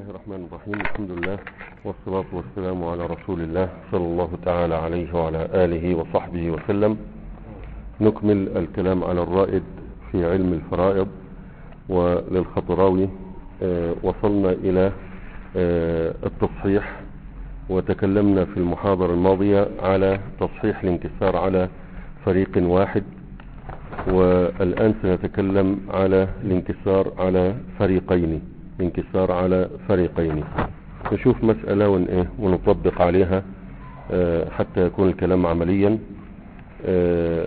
الله الرحمن الرحيم الحمد لله والصلاة والسلام على رسول الله صلى الله تعالى عليه وعلى آله وصحبه وسلم نكمل الكلام على الرائد في علم الفرائض وللخطراوي آه، وصلنا إلى آه، التصحيح وتكلمنا في المحاضرة الماضية على تصحيح الانكسار على فريق واحد والآن سنتكلم على الانكسار على فريقين الانكسار على فريقين نشوف مسألة ون إيه ونطبق عليها آه، حتى يكون الكلام عمليا آه،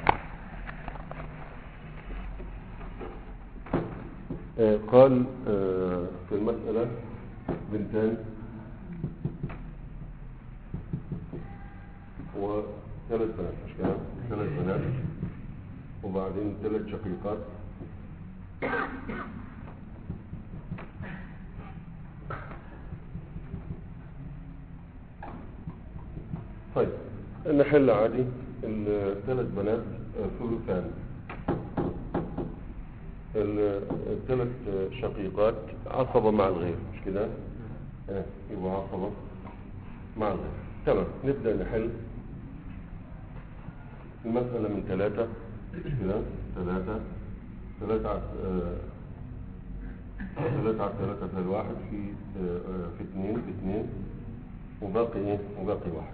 آه، قال آه، في المسألة بنتان وثلاث بنات مش كده ثلاث بنات وبعدين ثلاث شقيقات طيب نحل عادي الثلاث بنات ثلثان الثلاث شقيقات عصبة مع الغير مش كده اه يبقى عصبة مع الغير تمام نبدأ نحل المسألة من ثلاثة كده ثلاثة ثلاثة على آه، ثلاثة على ثلاثة في الواحد في آه، آه، في اثنين في اثنين وباقي ايه وباقي واحد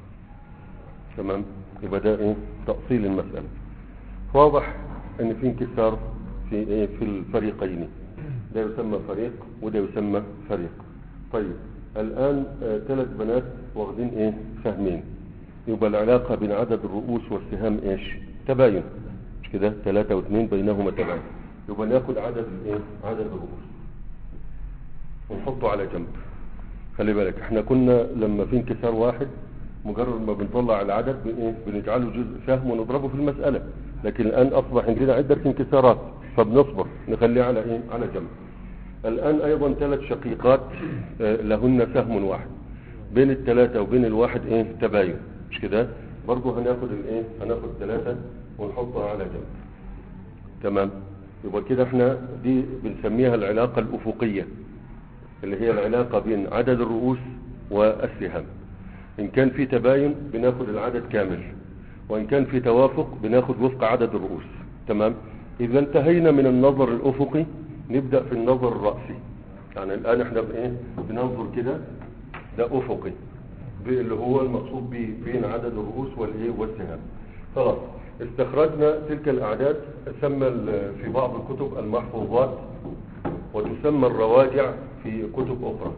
تمام يبقى ده ايه تأصيل المسألة واضح ان في انكسار في ايه في الفريقين ده يسمى فريق وده يسمى فريق طيب الان آه، ثلاث بنات واخدين ايه سهمين يبقى العلاقة بين عدد الرؤوس والسهام ايش تباين مش كده ثلاثة واثنين بينهما تباين يبقى ناخد عدد الايه عدد الرؤوس ونحطه على جنب خلي بالك احنا كنا لما في انكسار واحد مجرد ما بنطلع العدد بن ايه بنجعله جزء سهم ونضربه في المسألة لكن الان اصبح عندنا عدة انكسارات فبنصبر نخليه على ايه على جنب الان ايضا ثلاث شقيقات آه، لهن سهم واحد بين الثلاثة وبين الواحد ايه تباين مش كده برضه هناخد الايه هناخد ثلاثة ونحطها على جنب تمام يبقى كده احنا دي بنسميها العلاقة الافقية اللي هي العلاقة بين عدد الرؤوس والسهام ان كان في تباين بناخد العدد كامل وان كان في توافق بناخد وفق عدد الرؤوس تمام اذا انتهينا من النظر الافقي نبدأ في النظر الرأسي يعني الان احنا بايه بننظر كده ده افقي اللي هو المقصود به بين عدد الرؤوس والايه والسهام خلاص استخرجنا تلك الاعداد تسمى ال- في بعض الكتب المحفوظات وتسمى الرواجع في كتب اخرى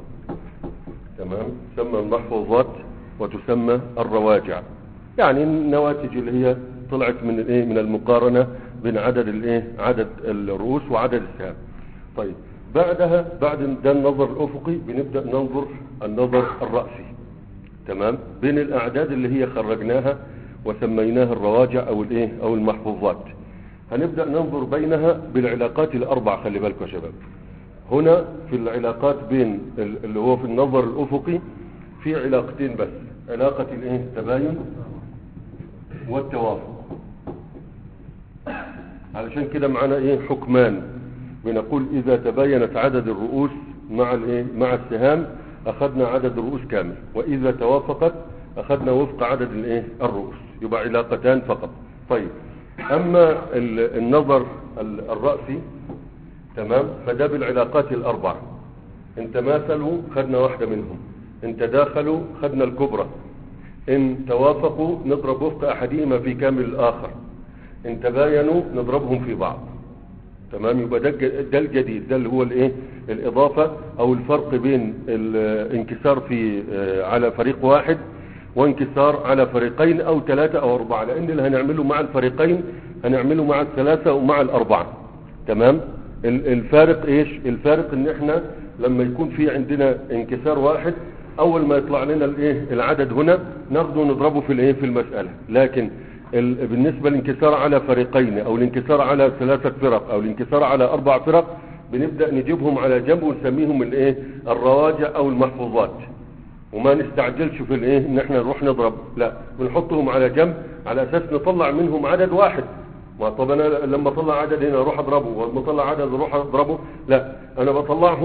تمام تسمى المحفوظات وتسمى الرواجع يعني النواتج اللي هي طلعت من الايه من المقارنه بين عدد الايه عدد الرؤوس وعدد السهام طيب بعدها بعد ده النظر الافقي بنبدا ننظر النظر الراسي تمام بين الاعداد اللي هي خرجناها وسميناها الرواجع او الايه او المحفوظات هنبدا ننظر بينها بالعلاقات الاربع خلي بالكم يا شباب هنا في العلاقات بين ال- اللي هو في النظر الافقي في علاقتين بس علاقه الايه التباين والتوافق علشان كده معانا ايه حكمان بنقول اذا تباينت عدد الرؤوس مع الايه مع السهام اخذنا عدد الرؤوس كامل واذا توافقت اخذنا وفق عدد الايه الرؤوس يبقى علاقتان فقط طيب اما ال- النظر ال- الرأسي تمام فده بالعلاقات الاربع ان تماثلوا خدنا واحدة منهم ان تداخلوا خدنا الكبرى ان توافقوا نضرب وفق احدهما في كامل الاخر ان تباينوا نضربهم في بعض تمام يبقى ده الج- ده الجديد ده اللي هو الايه الاضافه او الفرق بين الانكسار في آه، على فريق واحد وانكسار على فريقين او ثلاثه او اربعه لان اللي هنعمله مع الفريقين هنعمله مع الثلاثه ومع الاربعه تمام ال- الفارق ايش الفارق ان احنا لما يكون في عندنا انكسار واحد اول ما يطلع لنا الايه العدد هنا ناخده ونضربه في الايه في المساله لكن ال- بالنسبة للانكسار على فريقين او الانكسار على ثلاثة فرق او الانكسار على اربع فرق بنبدأ نجيبهم على جنب ونسميهم الايه الرواجع او المحفوظات وما نستعجلش في الايه ان احنا نروح نضرب لا بنحطهم على جنب على اساس نطلع منهم عدد واحد ما طب انا لما اطلع عدد هنا اروح اضربه ولما اطلع عدد اروح اضربه لا انا بطلعهم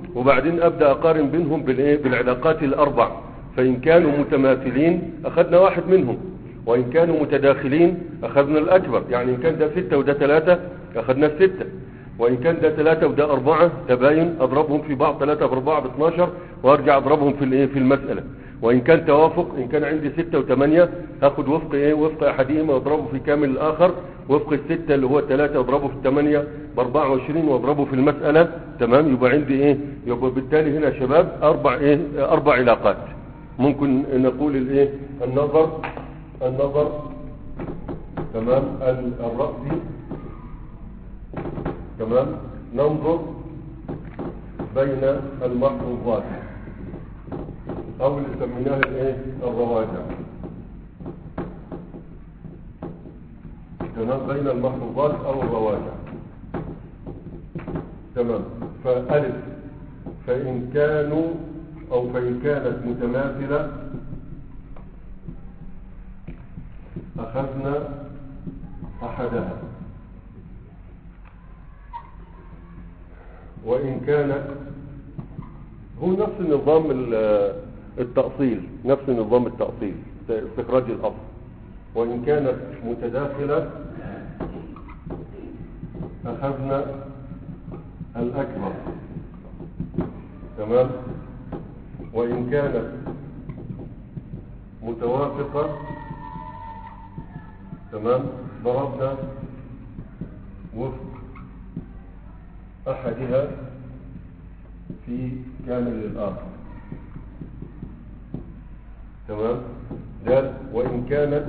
وبعدين ابدا اقارن بينهم بالايه بالعلاقات الاربع فان كانوا متماثلين اخذنا واحد منهم وان كانوا متداخلين اخذنا الاكبر يعني ان كان ده ستة وده ثلاثة اخذنا الستة وان كان ده ثلاثة وده اربعة تباين اضربهم في بعض ثلاثة في اربعة ب 12 وارجع اضربهم في الايه في المسألة وان كان توافق ان كان عندي ستة وثمانية هاخد وفق ايه وفق احدهما واضربه في كامل الاخر وفق الستة اللي هو ثلاثة واضربه في الثمانية ب 24 واضربه في المسألة تمام يبقى عندي ايه يبقى بالتالي هنا يا شباب اربع ايه اربع علاقات ممكن نقول الايه النظر النظر تمام ال- الرأسي تمام ننظر بين المحفوظات او اللي سميناها الايه الرواجع تمام بين المحفوظات او الرواجع تمام فألف فإن كانوا أو فإن كانت متماثلة أخذنا أحدها وإن كانت هو نفس النظام ال- التأصيل نفس نظام التأصيل استخراج الأصل وإن كانت متداخلة أخذنا الأكبر تمام وإن كانت متوافقة تمام ضربنا وفق أحدها في كامل الآخر تمام ده وإن كانت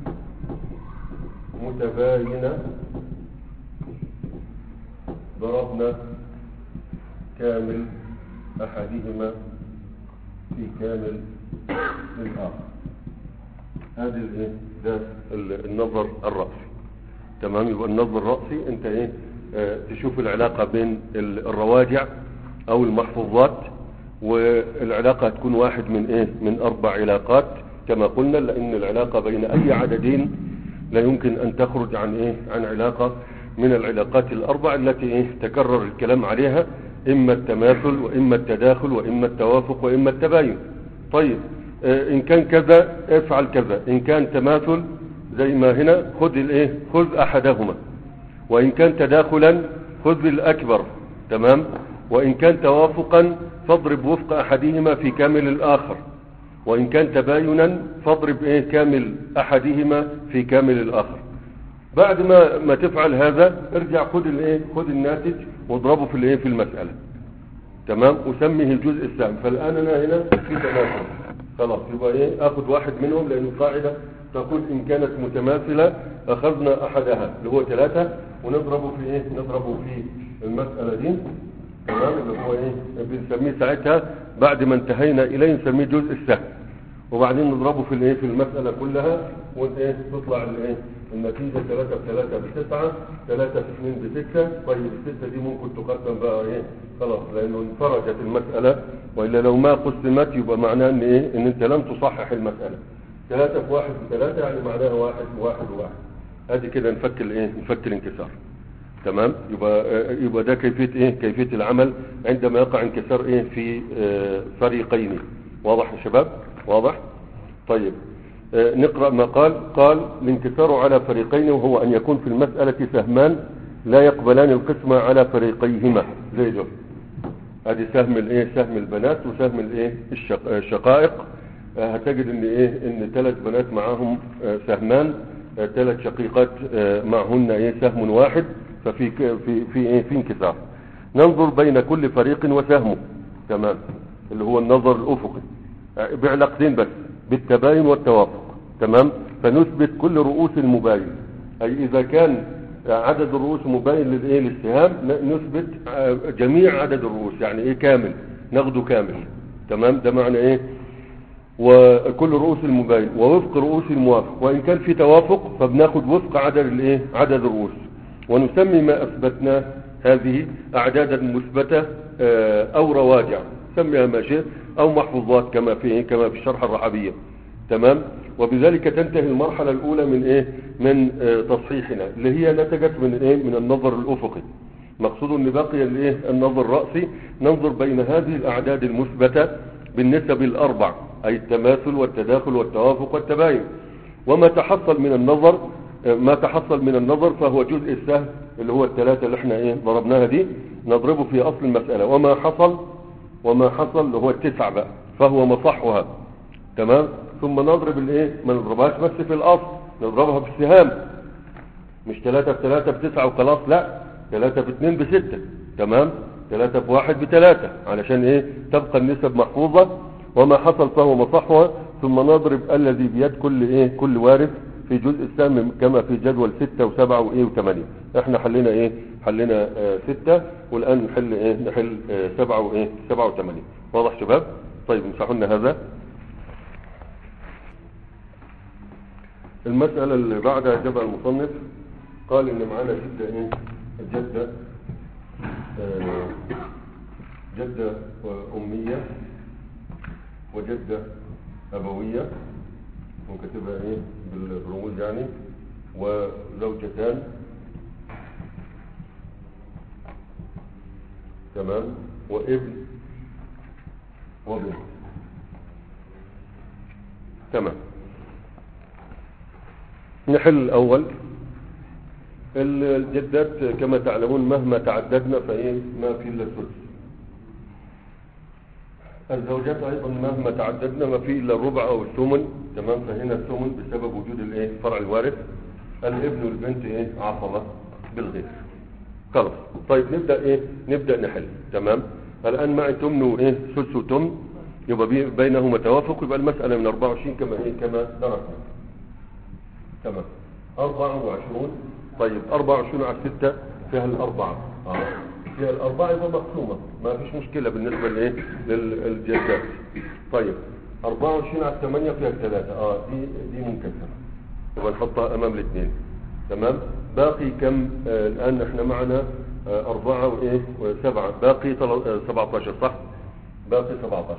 متباينة ضربنا كامل أحدهما في كامل الآخر هذه الايه ده ال- النظر الرأسي تمام يبقى النظر الرأسي انت ايه آه تشوف العلاقة بين ال- الرواجع او المحفوظات والعلاقة تكون واحد من ايه من اربع علاقات كما قلنا لان العلاقة بين اي عددين لا يمكن ان تخرج عن ايه عن علاقة من العلاقات الاربع التي ايه تكرر الكلام عليها اما التماثل واما التداخل واما التوافق واما التباين طيب آه، ان كان كذا افعل كذا ان كان تماثل زي ما هنا خذ الايه خذ احدهما وان كان تداخلا خذ الاكبر تمام وان كان توافقا فاضرب وفق احدهما في كامل الاخر وان كان تباينا فاضرب ايه كامل احدهما في كامل الاخر بعد ما ما تفعل هذا ارجع خذ الايه خذ الناتج واضربه في الايه في المساله تمام وسميه الجزء السام فالان انا هنا في تماثل خلاص يبقى ايه اخذ واحد منهم لان القاعده تقول ان كانت متماثله اخذنا احدها اللي هو ثلاثه ونضربه في ايه نضربه في المساله دي تمام اللي هو ايه بنسميه ساعتها بعد ما انتهينا اليه نسميه جزء السهم وبعدين نضربه في الايه في المسألة كلها وايه تطلع الايه النتيجة 3 في 3 بتسعة 3 في 2 بستة طيب الستة دي ممكن تقسم بقى ايه خلاص لانه انفرجت المسألة والا لو ما قسمت يبقى معناه ان ايه ان انت لم تصحح المسألة 3 في 1 في 3 يعني معناها واحد واحد وواحد ادي كده نفك الايه نفك الانكسار تمام يبقى آه، يبقى ده كيفيه ايه كيفيه العمل عندما يقع انكسار ايه في آه، فريقين واضح يا شباب واضح طيب آه، نقرا ما قال قال الانكسار على فريقين وهو ان يكون في المساله سهمان لا يقبلان القسمه على فريقيهما زي ده ادي سهم الايه سهم البنات وسهم الايه الشق- آه، الشقائق آه، هتجد ان ايه ان ثلاث بنات معاهم آه، سهمان ثلاث شقيقات آه، معهن ايه سهم واحد ففي ك- في في ايه في انكسار ننظر بين كل فريق وسهمه تمام اللي هو النظر الافقي آه، بعلاقتين بس بالتباين والتوافق تمام فنثبت كل رؤوس المباين اي اذا كان عدد الرؤوس مباين للايه للسهام ن- نثبت آه، جميع عدد الرؤوس يعني ايه كامل ناخده كامل تمام ده معنى ايه وكل رؤوس المباين ووفق رؤوس الموافق وان كان في توافق فبناخد وفق عدد الايه عدد الرؤوس ونسمي ما اثبتناه هذه اعدادا مثبته آه، او رواجع سميها ما شئت او محفوظات كما في كما في الشرح الرحبيه تمام وبذلك تنتهي المرحله الاولى من ايه من آه، تصحيحنا اللي هي نتجت من ايه من النظر الافقي مقصود ان بقي الايه النظر الرأسي ننظر بين هذه الاعداد المثبتة بالنسب الاربع اي التماثل والتداخل والتوافق والتباين وما تحصل من النظر ما تحصل من النظر فهو جزء السهل اللي هو الثلاثة اللي احنا ايه ضربناها دي نضربه في اصل المسألة وما حصل وما حصل اللي هو التسع بقى فهو مصحها تمام ثم نضرب الايه ما نضربهاش بس في الاصل نضربها بالسهام مش ثلاثة في ثلاثة بتسعة وخلاص لا ثلاثة في اثنين بستة تمام ثلاثة في واحد بثلاثة علشان ايه تبقى النسب محفوظة وما حصل فهو مصحها ثم نضرب الذي بيد كل ايه كل وارث في جزء السهم كما في جدول ستة وسبعة وايه وثمانية احنا حلينا ايه حلينا اه ستة والان نحل ايه نحل اه سبعة وايه سبعة وثمانية واضح شباب طيب امسحوا لنا هذا المسألة اللي بعدها جابها المصنف قال ان معانا جدة ايه جدة آه جدة أمية وجدة أبوية وكتبها ايه بالرموز يعني وزوجتان تمام وابن وبنت تمام نحل الأول الجدات كما تعلمون مهما تعددنا فإيه ما في إلا الثلث الزوجات أيضا مهما تعددنا ما في إلا الربع أو الثمن تمام فهنا الثمن بسبب وجود الإيه فرع الوارث الابن والبنت إيه عصبة بالغير خلاص طيب نبدأ إيه نبدأ نحل تمام الآن معي تمن وإيه ثلث وتمن يبقى بينهما توافق يبقى المسألة من 24 كما إيه كما درسنا تمام 24 طيب 24 على 6 فيها الأربعة آه. فيها الأربعة يبقى مقسومة ما فيش مشكلة بالنسبة لإيه للجدات طيب 24 على 8 فيها الثلاثة اه دي دي منكسرة يبقى نحطها أمام الاثنين تمام باقي كم آه الآن احنا معنا آه أربعة وإيه وسبعة باقي آه 17 صح باقي 17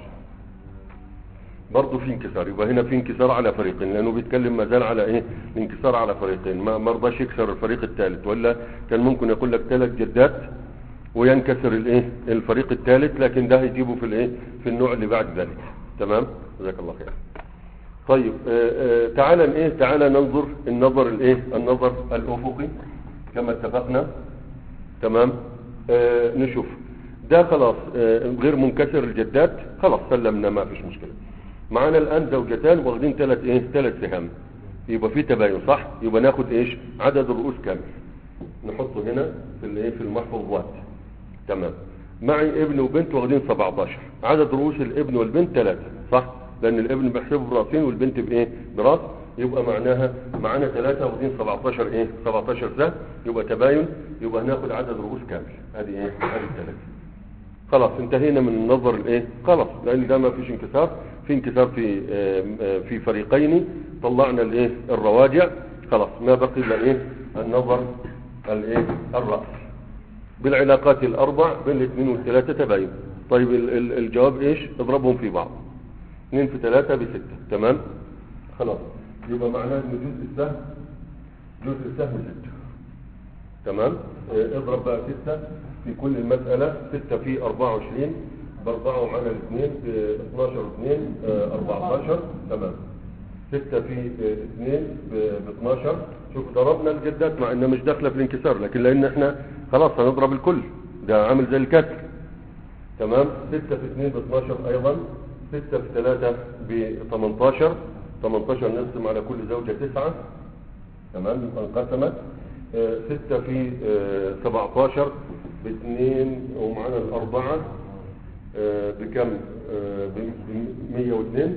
برضه في انكسار يبقى هنا في انكسار على فريقين لانه بيتكلم ما زال على ايه الانكسار على فريقين ما ما رضاش يكسر الفريق الثالث ولا كان ممكن يقول لك ثلاث جدات وينكسر الايه الفريق الثالث لكن ده هيجيبه في الايه في النوع اللي بعد ذلك تمام جزاك الله خير طيب تعالى ايه تعالى ننظر النظر الايه النظر الافقي كما اتفقنا تمام آه نشوف ده خلاص آه غير منكسر الجدات خلاص سلمنا ما فيش مشكله معانا الان زوجتان واخدين ثلاث ايه ثلاث سهام يبقى في تباين صح يبقى ناخد ايش عدد الرؤوس كامل نحطه هنا في الايه في المحفوظات تمام معي ابن وبنت واخدين 17 عدد رؤوس الابن والبنت ثلاثة صح لان الابن بحسبه براسين والبنت بايه براس يبقى معناها معانا ثلاثة واخدين 17 ايه 17 سهم يبقى تباين يبقى هناخد عدد رؤوس كامل هذه ايه هذه الثلاثة خلاص انتهينا من النظر الايه خلاص لان ده ما فيش انكسار في انكسار في في فريقين طلعنا الايه الرواجع خلاص ما بقي الا ايه النظر الايه الراس بالعلاقات الاربع بين الاثنين والثلاثه تباين طيب الجواب ايش اضربهم في بعض اثنين في ثلاثة بستة تمام خلاص يبقى معناه ان جزء السهم جزء السهم ستة تمام اه اضرب بقى ستة في كل المسألة ستة في اربعة وعشرين باربعة ومعانا الاثنين اه 12 واثنين اه 14 تمام ستة في اثنين ب 12 شوف ضربنا الجدات مع انها مش داخلة في الانكسار لكن لان احنا خلاص هنضرب الكل ده عامل زي الكسر تمام ستة في اثنين ب 12 ايضا ستة في ثلاثة ب 18 18 نقسم على كل زوجة تسعة تمام انقسمت اه ستة في اه 17 باثنين ومعانا الأربعة اه بكم ب 102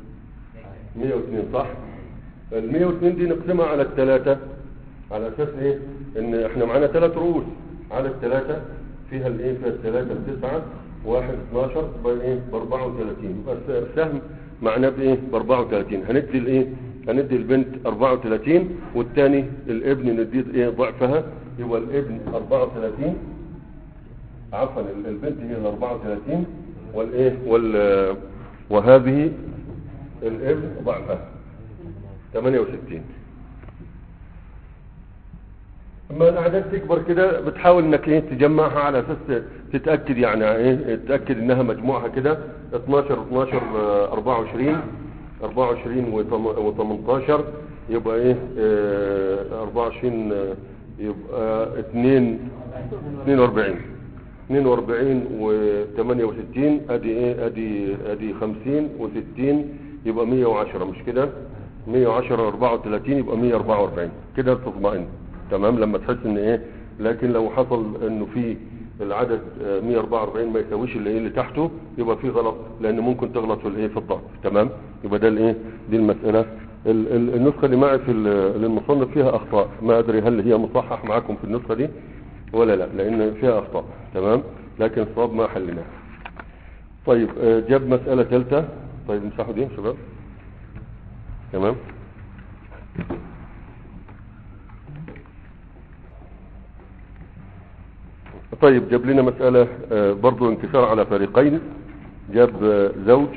102 صح ال 102 دي نقسمها على الثلاثة على أساس إيه إن إحنا معانا ثلاث رؤوس على الثلاثة فيها الإيه فيها الثلاثة بتسعة واحد 12 بايه ب 34 يبقى السهم معناه بايه ب 34 هندي الايه هندي البنت 34 والثاني الابن نديه ايه ضعفها يبقى الابن 34 عفوا البنت هي ال 34 والايه وال وهذه الابن ضعفها 68 اما الاعداد تكبر كده بتحاول انك ايه تجمعها على اساس تتاكد يعني ايه تتاكد انها مجموعها كده 12 12 آه، 24 24 و18 يبقى ايه آه، 24 آه، يبقى 2 42 42 و68 ادي ايه ادي ادي 50 و60 يبقى 110 مش كده 110 34 يبقى 144 كده تطمئن تمام لما تحس ان ايه لكن لو حصل انه في العدد آه، 144 ما يساويش اللي ايه اللي تحته يبقى في غلط لان ممكن تغلط في الايه في الضغط تمام يبقى ده الايه دي المساله ال- ال- النسخه اللي معي في ال- للمصنف فيها اخطاء ما ادري هل هي مصحح معاكم في النسخه دي ولا لا لان فيها اخطاء تمام لكن الصواب ما حلناه طيب آه، جاب مساله ثالثه طيب امسحوا دي يا شباب تمام طيب جاب لنا مسألة آه، برضو انكسار على فريقين جاب آه، زوج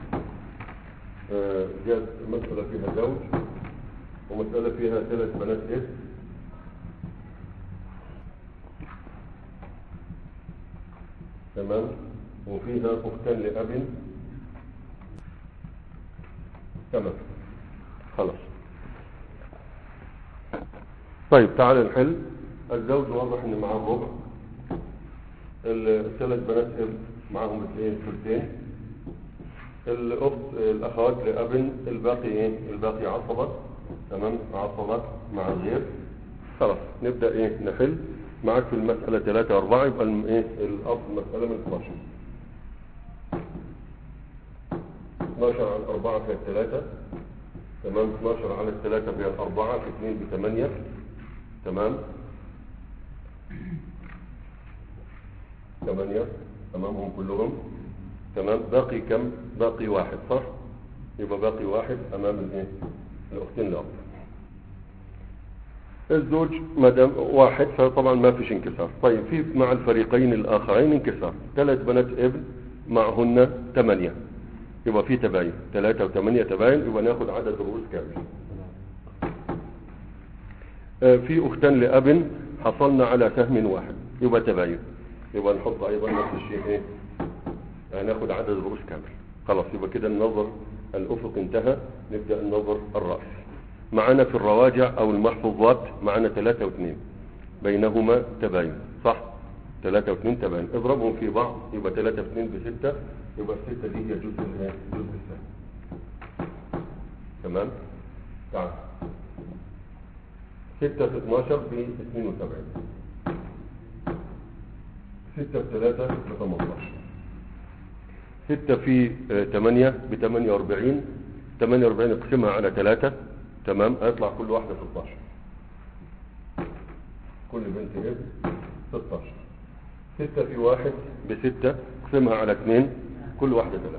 آه، جاب مسألة فيها زوج ومسألة فيها ثلاث بنات إيه تمام وفيها أختان لأب تمام خلاص طيب تعال نحل الزوج واضح ان معاه الربع الثلاث بنات اب معاهم اثنين ثلثين الاخت الاخوات لاب الباقي ايه الباقي عصبة تمام عصبة مع الغير خلاص نبدا ايه نحل معاك في المسألة 3 4 يبقى الم- ايه الاصل مسألة من 12 12 على 4 فيها 3 تمام 12 على 3 فيها 4 في 2 ب 8 تمام 8 تمامهم كلهم تمام باقي كم باقي واحد صح يبقى باقي واحد امام الايه الاختين الاب الزوج ما دام واحد فطبعا ما فيش انكسار طيب في مع الفريقين الاخرين انكسار ثلاث بنات ابن معهن ثمانية يبقى في تباين ثلاثة وثمانية تباين يبقى ناخد عدد رؤوس كامل آه، في اختان لاب حصلنا على سهم واحد يبقى تباين يبقى نحط ايضا نفس الشيء ايه هناخد عدد رؤوس كامل خلاص يبقى كده النظر الافق انتهى نبدا النظر الراسي معنا في الرواجع او المحفوظات معنا ثلاثة واثنين بينهما تباين صح ثلاثة واثنين تباين اضربهم في بعض يبقى ثلاثة واثنين بستة يبقى الستة دي هي جزء الايه جزء السهم تمام تعال ستة في 12 ب 72 ستة في 3 ب 18 ستة في آه، 8 ب 48 48 اقسمها على 3 تمام هيطلع كل واحدة 16 كل بنت ابن 16 ستة في واحد بستة اقسمها على 2 كل واحدة 3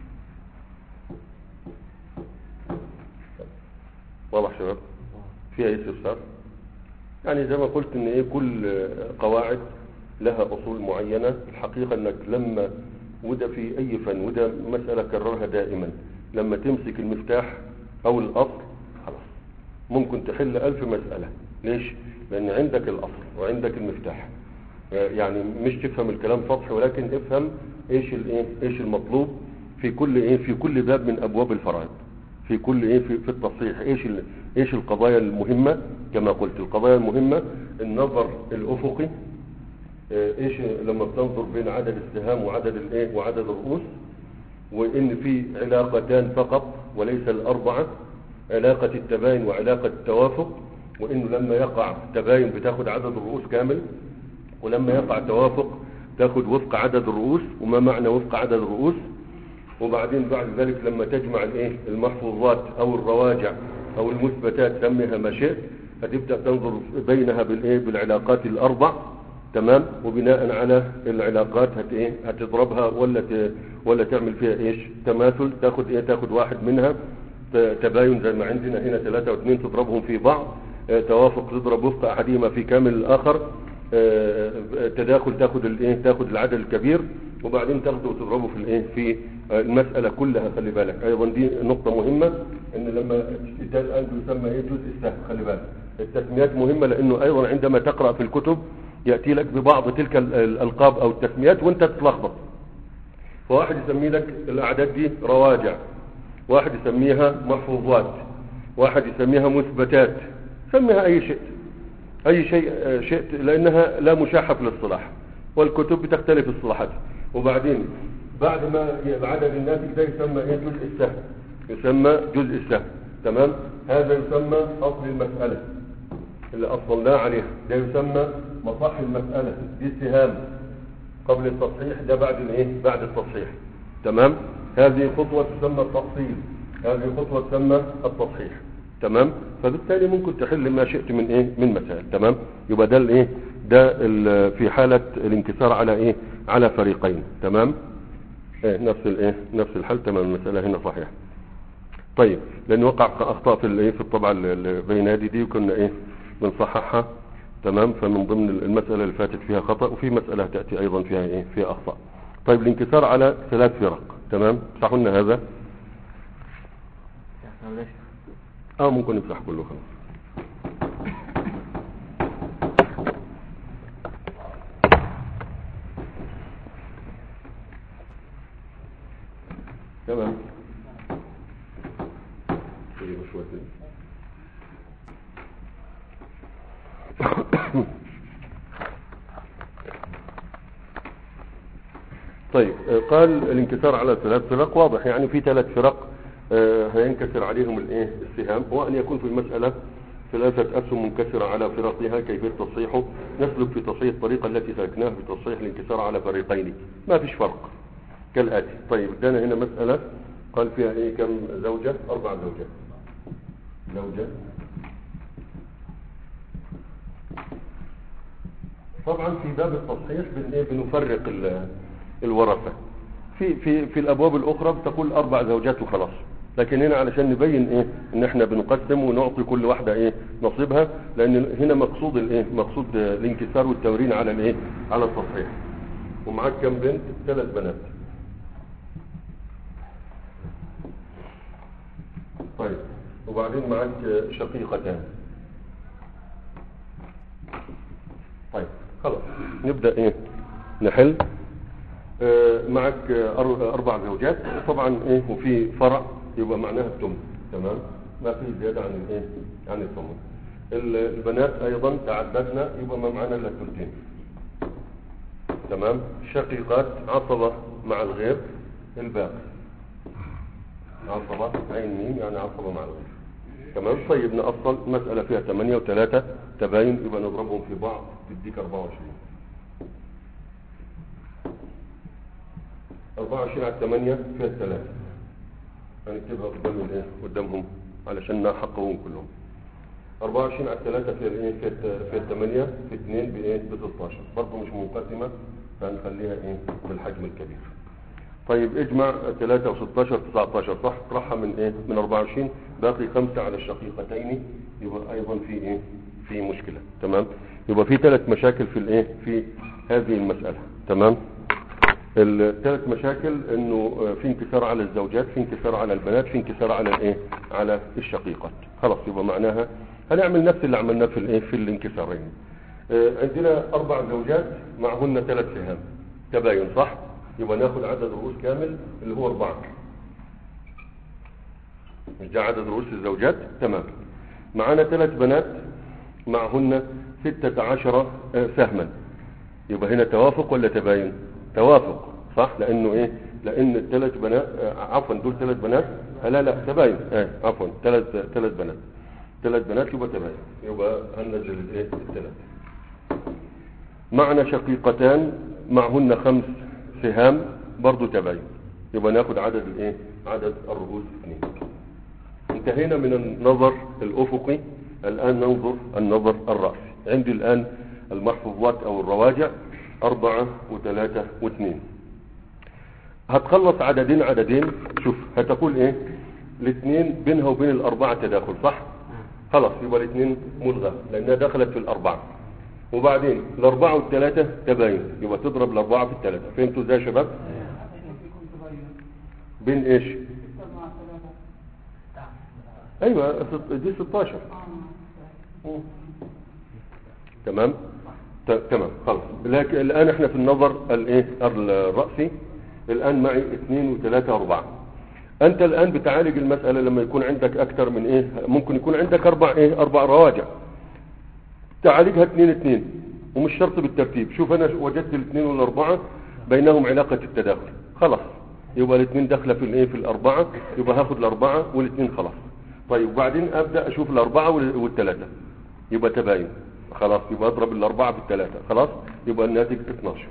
واضح شباب فيها ايه استفسار يعني زي ما قلت ان ايه كل آه، قواعد لها اصول معينة الحقيقة انك لما وده في اي فن وده مسألة كررها دائما لما تمسك المفتاح او الاصل خلاص ممكن تحل الف مسألة ليش لان عندك الاصل وعندك المفتاح آه، يعني مش تفهم الكلام سطحي ولكن افهم ايش الايه ايش المطلوب في كل ايه في كل باب من ابواب الفرائض في كل ايه في, في التصحيح ايش ال- ايش القضايا المهمة كما قلت القضايا المهمة النظر الافقي آه، ايش لما بتنظر بين عدد السهام وعدد الايه وعدد الرؤوس وان في علاقتان فقط وليس الاربعة علاقة التباين وعلاقة التوافق وانه لما يقع تباين بتاخد عدد الرؤوس كامل ولما يقع توافق تاخد وفق عدد الرؤوس وما معنى وفق عدد الرؤوس وبعدين بعد ذلك لما تجمع الايه المحفوظات او الرواجع او المثبتات سميها ما شئت هتبدا تنظر بينها بالايه بالعلاقات الاربع تمام وبناء على العلاقات هت ايه هتضربها ولا ت... ولا تعمل فيها ايش تماثل تاخد ايه تاخد واحد منها ت- تباين زي ما عندنا هنا ثلاثة واثنين تضربهم في بعض آه، توافق تضرب وفق احدهما في كامل الاخر آه، تداخل تاخد الايه تاخد العدد الكبير وبعدين تاخده وتضربه في الايه في آه، المسألة كلها خلي بالك ايضا دي نقطة مهمة ان لما ده الان يسمى ايه جزء السهم خلي بالك التسميات مهمة لانه ايضا عندما تقرأ في الكتب يأتي لك ببعض تلك ال- الالقاب او التسميات وانت تتلخبط فواحد يسمي لك الاعداد دي رواجع واحد يسميها محفوظات واحد يسميها مثبتات سميها اي شيء اي شيء آه، شئت لانها لا مشاحة في الاصطلاح والكتب بتختلف اصطلاحاتها وبعدين بعد ما العدد الناتج ده يسمى ايه جزء السهم يسمى جزء السهم تمام هذا يسمى اصل المسألة اللي اصلناه عليها ده يسمى مصح المسألة دي السهام قبل التصحيح ده بعد الايه بعد التصحيح تمام هذه خطوة تسمى التفصيل هذه خطوة تسمى التصحيح تمام فبالتالي ممكن تحل ما شئت من ايه من مسائل تمام يبقى ده الايه ده ال- في حالة الانكسار على ايه على فريقين تمام ايه نفس الايه نفس الحل تمام المسألة هنا صحيحة طيب لان وقع اخطاء في الايه في الطبعة اللي بين هذه دي وكنا ايه بنصححها تمام فمن ضمن المسألة اللي فاتت فيها خطأ وفي مسألة تأتي ايضا فيها ايه فيها اخطاء طيب الانكسار على ثلاث فرق تمام صحوا لنا هذا اه ممكن نمسح كله خلاص تمام طيب شوية كده. طيب آه، قال الانكسار على ثلاث فرق واضح يعني في ثلاث فرق آه، هينكسر عليهم الايه السهام هو ان يكون في المسألة ثلاثة أسهم منكسرة على فرقها كيفية تصحيحه نسلك في تصحيح الطريقة التي سلكناها في تصحيح الانكسار على فريقين ما فيش فرق كالآتي طيب ادانا هنا مسألة قال فيها ايه كم زوجة أربع زوجات زوجة طبعا في باب التصحيح بن- إيه بنفرق ال- الورثة في في في الابواب الاخرى بتقول اربع زوجات وخلاص لكن هنا علشان نبين ايه ان احنا بنقسم ونعطي كل واحدة ايه نصيبها لان هنا مقصود الايه مقصود الانكسار والتورين على الايه على التصحيح ومعاك كم بنت ثلاث بنات طيب وبعدين معاك شقيقتان طيب خلاص نبدأ ايه نحل آه، معك آه، أر- أربع زوجات طبعا إيه وفي فرع يبقى معناها الثمن تمام ما في زيادة عن الإيه عن الثمن ال- البنات أيضا تعددنا يبقى ما معنا إلا الثلثين تمام شقيقات عصبة مع الغير الباقي عصبة عين ميم يعني عصبة مع الغير تمام طيب نأصل مسألة فيها 8 و3 تباين يبقى نضربهم في بعض تديك 24 24 على 8 فيها الثلاثة هنكتبها قدام الايه قدامهم علشان نحققهم كلهم 24 على 3 فيها الايه فيها الت- فيها الثمانية في 2 بايه ب 16 برضه مش منقسمة فهنخليها ايه بالحجم الكبير طيب اجمع 3 و16 19 صح اطرحها من ايه من 24 باقي 5 على الشقيقتين يبقى ايضا في ايه في مشكلة تمام يبقى في ثلاث مشاكل في الايه في هذه المسألة تمام الثلاث مشاكل انه في انكسار على الزوجات في انكسار على البنات في انكسار على الايه على الشقيقات خلاص يبقى معناها هنعمل نفس اللي عملناه في الايه في الانكسارين آه، عندنا اربع زوجات معهن ثلاث سهام تباين صح يبقى ناخد عدد رؤوس كامل اللي هو اربعة مش ده عدد رؤوس الزوجات تمام معانا ثلاث بنات معهن ستة عشر آه، سهما يبقى هنا توافق ولا تباين توافق صح لانه ايه لان الثلاث بنات آه، عفوا دول ثلاث بنات آه، لا لا تباين آه عفوا ثلاث ثلاث بنات ثلاث بنات يبقى تباين يبقى هننزل الايه الثلاث معنا شقيقتان معهن خمس سهام برضو تباين يبقى ناخد عدد الايه عدد الرؤوس اثنين انتهينا من النظر الافقي الان ننظر النظر الرأسي عندي الان المحفوظات او الرواجع اربعة وثلاثة واثنين هتخلص عددين عددين شوف هتقول ايه الاثنين بينها وبين الاربعة تداخل صح خلاص يبقى الاثنين ملغى لانها دخلت في الاربعة وبعدين الاربعة والثلاثة تباين يبقى تضرب الاربعة في الثلاثة فهمتوا ازاي يا شباب بين ايش ايوه ست- دي 16 تمام ت- تمام خلاص لكن الان احنا في النظر الايه الرأسي الان معي اثنين وثلاثة واربعة انت الان بتعالج المسألة لما يكون عندك اكثر من ايه ممكن يكون عندك اربع ايه اربع رواجع تعالجها اثنين اثنين ومش شرط بالترتيب شوف انا وجدت الاثنين والاربعة بينهم علاقة التداخل خلاص يبقى الاثنين داخله في الايه في الاربعة يبقى هاخد الاربعة والاثنين خلاص طيب وبعدين ابدا اشوف الاربعة وال- والثلاثة يبقى تباين خلاص يبقى اضرب الاربعة في الثلاثة خلاص يبقى الناتج 12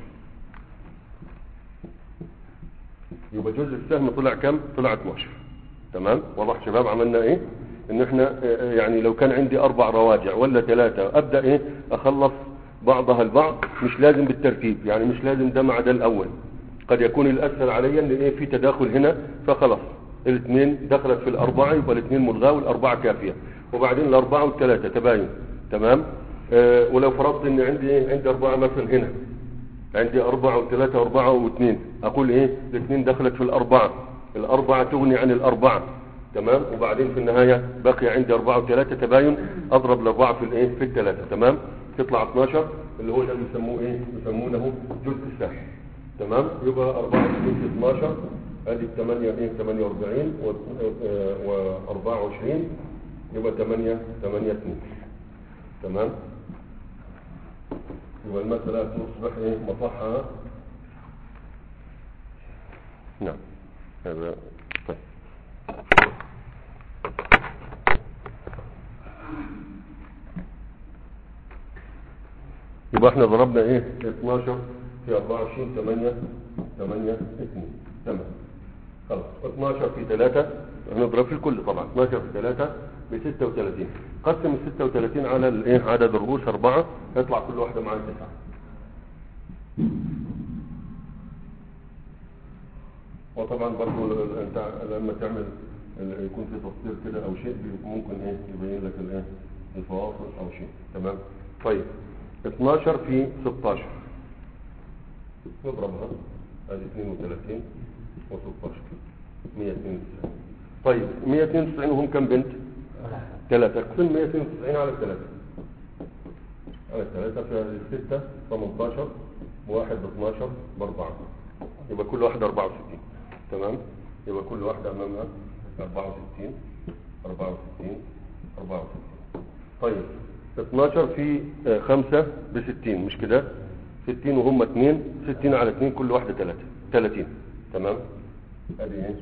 يبقى جزء السهم طلع كم طلع 12 تمام واضح شباب عملنا ايه ان احنا آه، يعني لو كان عندي اربع رواجع ولا ثلاثة ابدا ايه اخلص بعضها البعض مش لازم بالترتيب يعني مش لازم ده مع ده الاول قد يكون الاسهل علي ان ايه في تداخل هنا فخلاص الاثنين دخلت في الاربعة يبقى الاثنين ملغاه والاربعة كافية وبعدين الاربعة والثلاثة تباين تمام آه ولو فرضت ان عندي ايه عندي اربعة مثلا هنا عندي أربعة وثلاثة وأربعة واثنين أقول إيه الاثنين دخلت في الأربعة الأربعة تغني عن الأربعة تمام وبعدين في النهاية بقي عندي أربعة وثلاثة تباين أضرب الأربعة في الإيه في الثلاثة تمام تطلع 12 اللي هو ده بيسموه إيه بيسمونه جزء السهم تمام يبقى 4 في 12 ادي 8 ايه 48 و آه، و24 يبقى 8 8 2 تمام يبقى المسألة تصبح ايه مصحة نعم هذا طيب يبقى احنا ضربنا ايه 12 في 24 8 8 2 تمام خلاص 12 في 3 هنضرب في الكل طبعا 12 في 3 ب 36 قسم ال 36 على الايه عدد الرؤوس 4 يطلع كل واحده معاها 9 وطبعا برضه ال- انت لما تعمل ال- يكون في تفصيل كده او شيء بي- ممكن ايه يبين لك الايه الفواصل او شيء تمام طيب 12 في 16 نضربها ادي 32 و16 192 طيب 192 وهم كم بنت؟ ثلاثة اقسم 192 على ثلاثة على ثلاثة في 6 18 بواحد ب 12 بأربعة يبقى كل واحدة 64 تمام يبقى كل واحدة أمامها 64 64 64 طيب 12 في 5 ب 60 مش كده 60 وهم 2 60 على 2 كل واحدة 3 30 تمام ادي ايه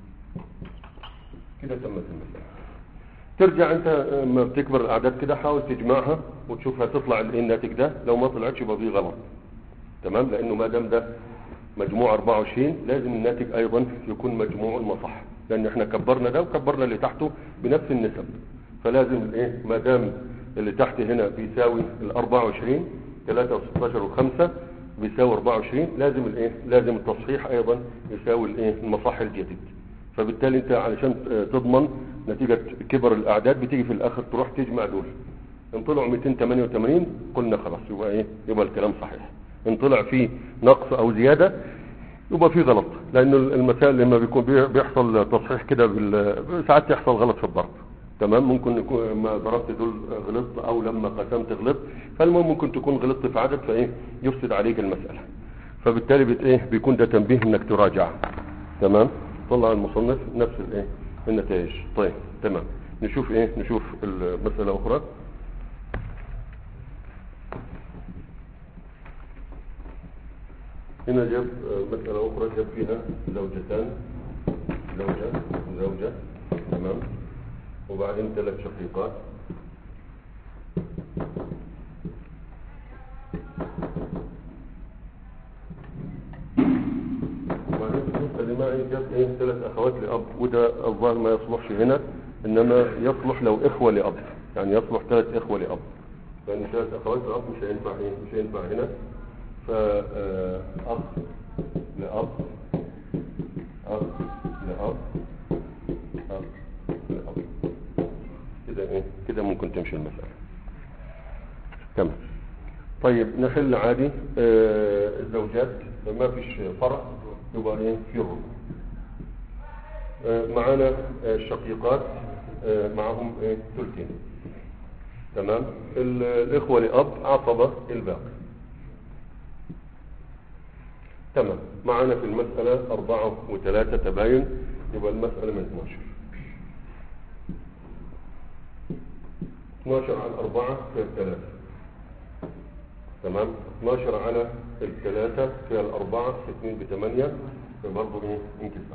كده تمت المسألة ترجع انت لما بتكبر الاعداد كده حاول تجمعها وتشوف هتطلع الايه الناتج ده لو ما طلعتش يبقى فيه غلط تمام لانه ما دام ده مجموع 24 لازم الناتج ايضا يكون مجموع المصح لان احنا كبرنا ده وكبرنا اللي تحته بنفس النسب فلازم الايه ما دام اللي تحت هنا بيساوي ال 24 3 و16 و5 بيساوي 24 لازم الايه لازم التصحيح ايضا يساوي الايه المصح الجديد فبالتالي انت علشان تضمن نتيجة كبر الاعداد بتيجي في الاخر تروح تجمع دول ان طلعوا 288 قلنا خلاص يبقى ايه يبقى الكلام صحيح ان طلع فيه نقص او زيادة يبقى فيه غلط لان المسائل لما بيكون بي- بيحصل تصحيح كده بال- ساعات يحصل غلط في الضرب تمام ممكن يكون ما ضربت دول غلطت او لما قسمت غلطت فالمهم ممكن تكون غلطت في عدد فايه يفسد عليك المسألة فبالتالي بت ايه بيكون ده تنبيه انك تراجع تمام طلع المصنف نفس الايه النتائج طيب تمام نشوف ايه نشوف المسألة اخرى هنا جاب آه، مسألة أخرى جاب فيها زوجتان زوجة زوجة تمام وبعدين ثلاث شقيقات وبعدين بالنسبة لمعي جاب ايه ثلاث أخوات لأب وده الظاهر ما يصلحش هنا إنما يصلح لو إخوة لأب يعني يصلح ثلاث إخوة لأب لأن ثلاث أخوات لأب مش هينفع ايه مش هينفع هنا فأخ لأب أخ لأب أخ لأب كده ايه كده ممكن تمشي المسألة تمام طيب نحل عادي آه الزوجات ما فيش فرع يبقى ايه في ربع آه معانا آه الشقيقات آه معهم ايه ثلثين تمام ال- الإخوة لأب عصبة الباقي تمام معنا في المسألة أربعة وثلاثة تباين يبقى المسألة من 12 12 على الأربعة في الثلاثة تمام 12 على الثلاثة في الأربعة في 2 بثمانية فبرضه إيه انكسار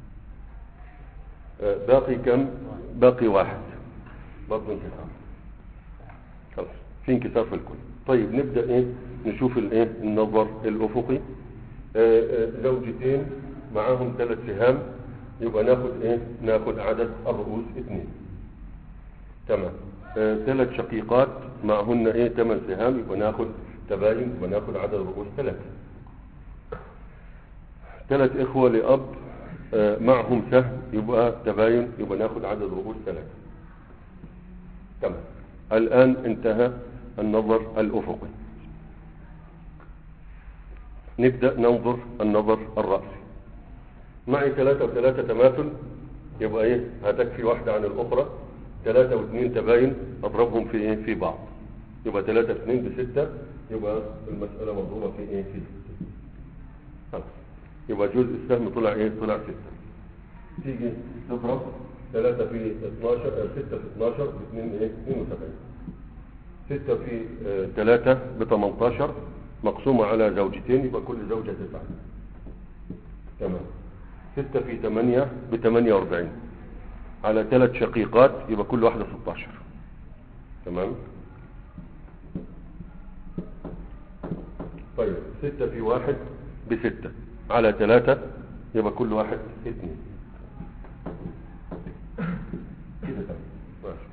آه، باقي كم باقي واحد برضه انكسار خلاص في انكسار في الكل طيب نبدأ ايه نشوف الايه النظر الافقي آه، آه، زوجتين معاهم ثلاث سهام يبقى ناخد ايه ناخد عدد الرؤوس اثنين تمام ثلاث شقيقات معهن ايه ثمان سهام يبقى ناخد تباين يبقى ناخد عدد الرؤوس ثلاثة ثلاث اخوة لاب آه، معهم سهم يبقى تباين يبقى ناخد عدد رؤوس ثلاثة تمام الآن انتهى النظر الأفقي نبدأ ننظر النظر الرأسي معي ثلاثة وثلاثة تماثل يبقى ايه هتكفي واحدة عن الأخرى ثلاثة واثنين تباين أضربهم في ايه في بعض يبقى ثلاثة اثنين بستة يبقى المسألة مضروبة في ايه في ستة خلاص يبقى جزء السهم طلع ايه طلع ستة تيجي تضرب ثلاثة في 12 آه، ستة في 12 باثنين ايه 72 ستة في آه، ثلاثة ب 18 مقسومة على زوجتين يبقى كل زوجة تسعة تمام ستة في ثمانية ب 48 على ثلاث شقيقات يبقى كل واحدة 16 تمام طيب ستة في واحد بستة على ثلاثة يبقى كل واحد اثنين كده تمام ماشي.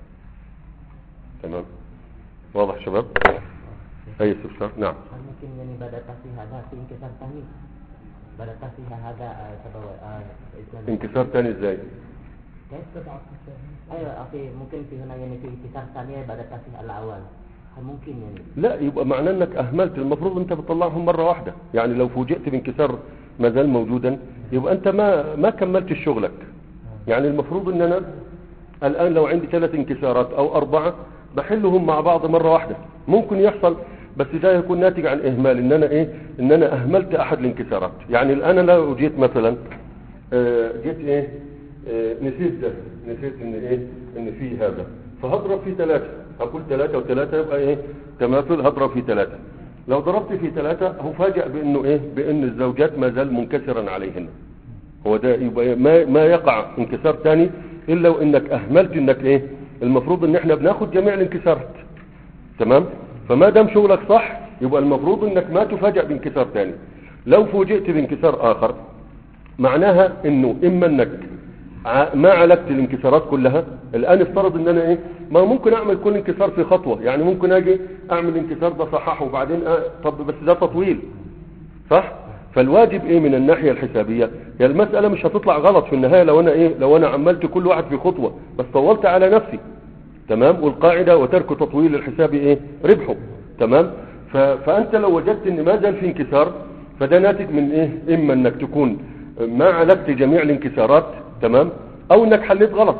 تمام واضح شباب اي استفسار نعم هل ممكن يعني بعد تصحيح هذا في انكسار ثاني بعد تصحيح هذا آه، سبب آه، إسناد- انكسار تاني ازاي كيف ايوه اخي ممكن في هنا يعني في انكسار ثاني بعد تصحيح الاول هل ممكن يعني لا يبقى معناه انك اهملت المفروض انت بتطلعهم مره واحده يعني لو فوجئت بانكسار ما زال موجودا يبقى انت ما ما كملت شغلك يعني المفروض ان انا الان لو عندي ثلاث انكسارات او اربعه بحلهم مع بعض مره واحده ممكن يحصل بس ده يكون ناتج عن اهمال ان انا ايه ان انا اهملت احد الانكسارات يعني الان لو جيت مثلا آه، جيت ايه آه، نسيت ده نسيت ان ايه ان في هذا فهضرب في ثلاثة هقول ثلاثة وثلاثة يبقى ايه تماثل هضرب في ثلاثة لو ضربت في ثلاثة هفاجأ بانه ايه بان الزوجات ما زال منكسرا عليهن هو ده يبقى ما, ما يقع انكسار ثاني الا وانك اهملت انك ايه المفروض ان احنا بناخد جميع الانكسارات تمام فما دام شغلك صح يبقى المفروض انك ما تفاجأ بانكسار ثاني لو فوجئت بانكسار اخر معناها انه اما انك ع- ما عالجت الانكسارات كلها الان افترض ان انا ايه ما ممكن اعمل كل انكسار في خطوة يعني ممكن اجي اعمل انكسار ده صححه وبعدين أ... طب بس ده تطويل صح فالواجب ايه من الناحية الحسابية هي المسألة مش هتطلع غلط في النهاية لو انا ايه لو انا عملت كل واحد في خطوة بس طولت على نفسي تمام والقاعدة وترك تطويل الحساب ايه ربحه تمام ف... فانت لو وجدت ان ما زال في انكسار فده ناتج من ايه اما انك تكون ما عالجت جميع الانكسارات تمام او انك حليت غلط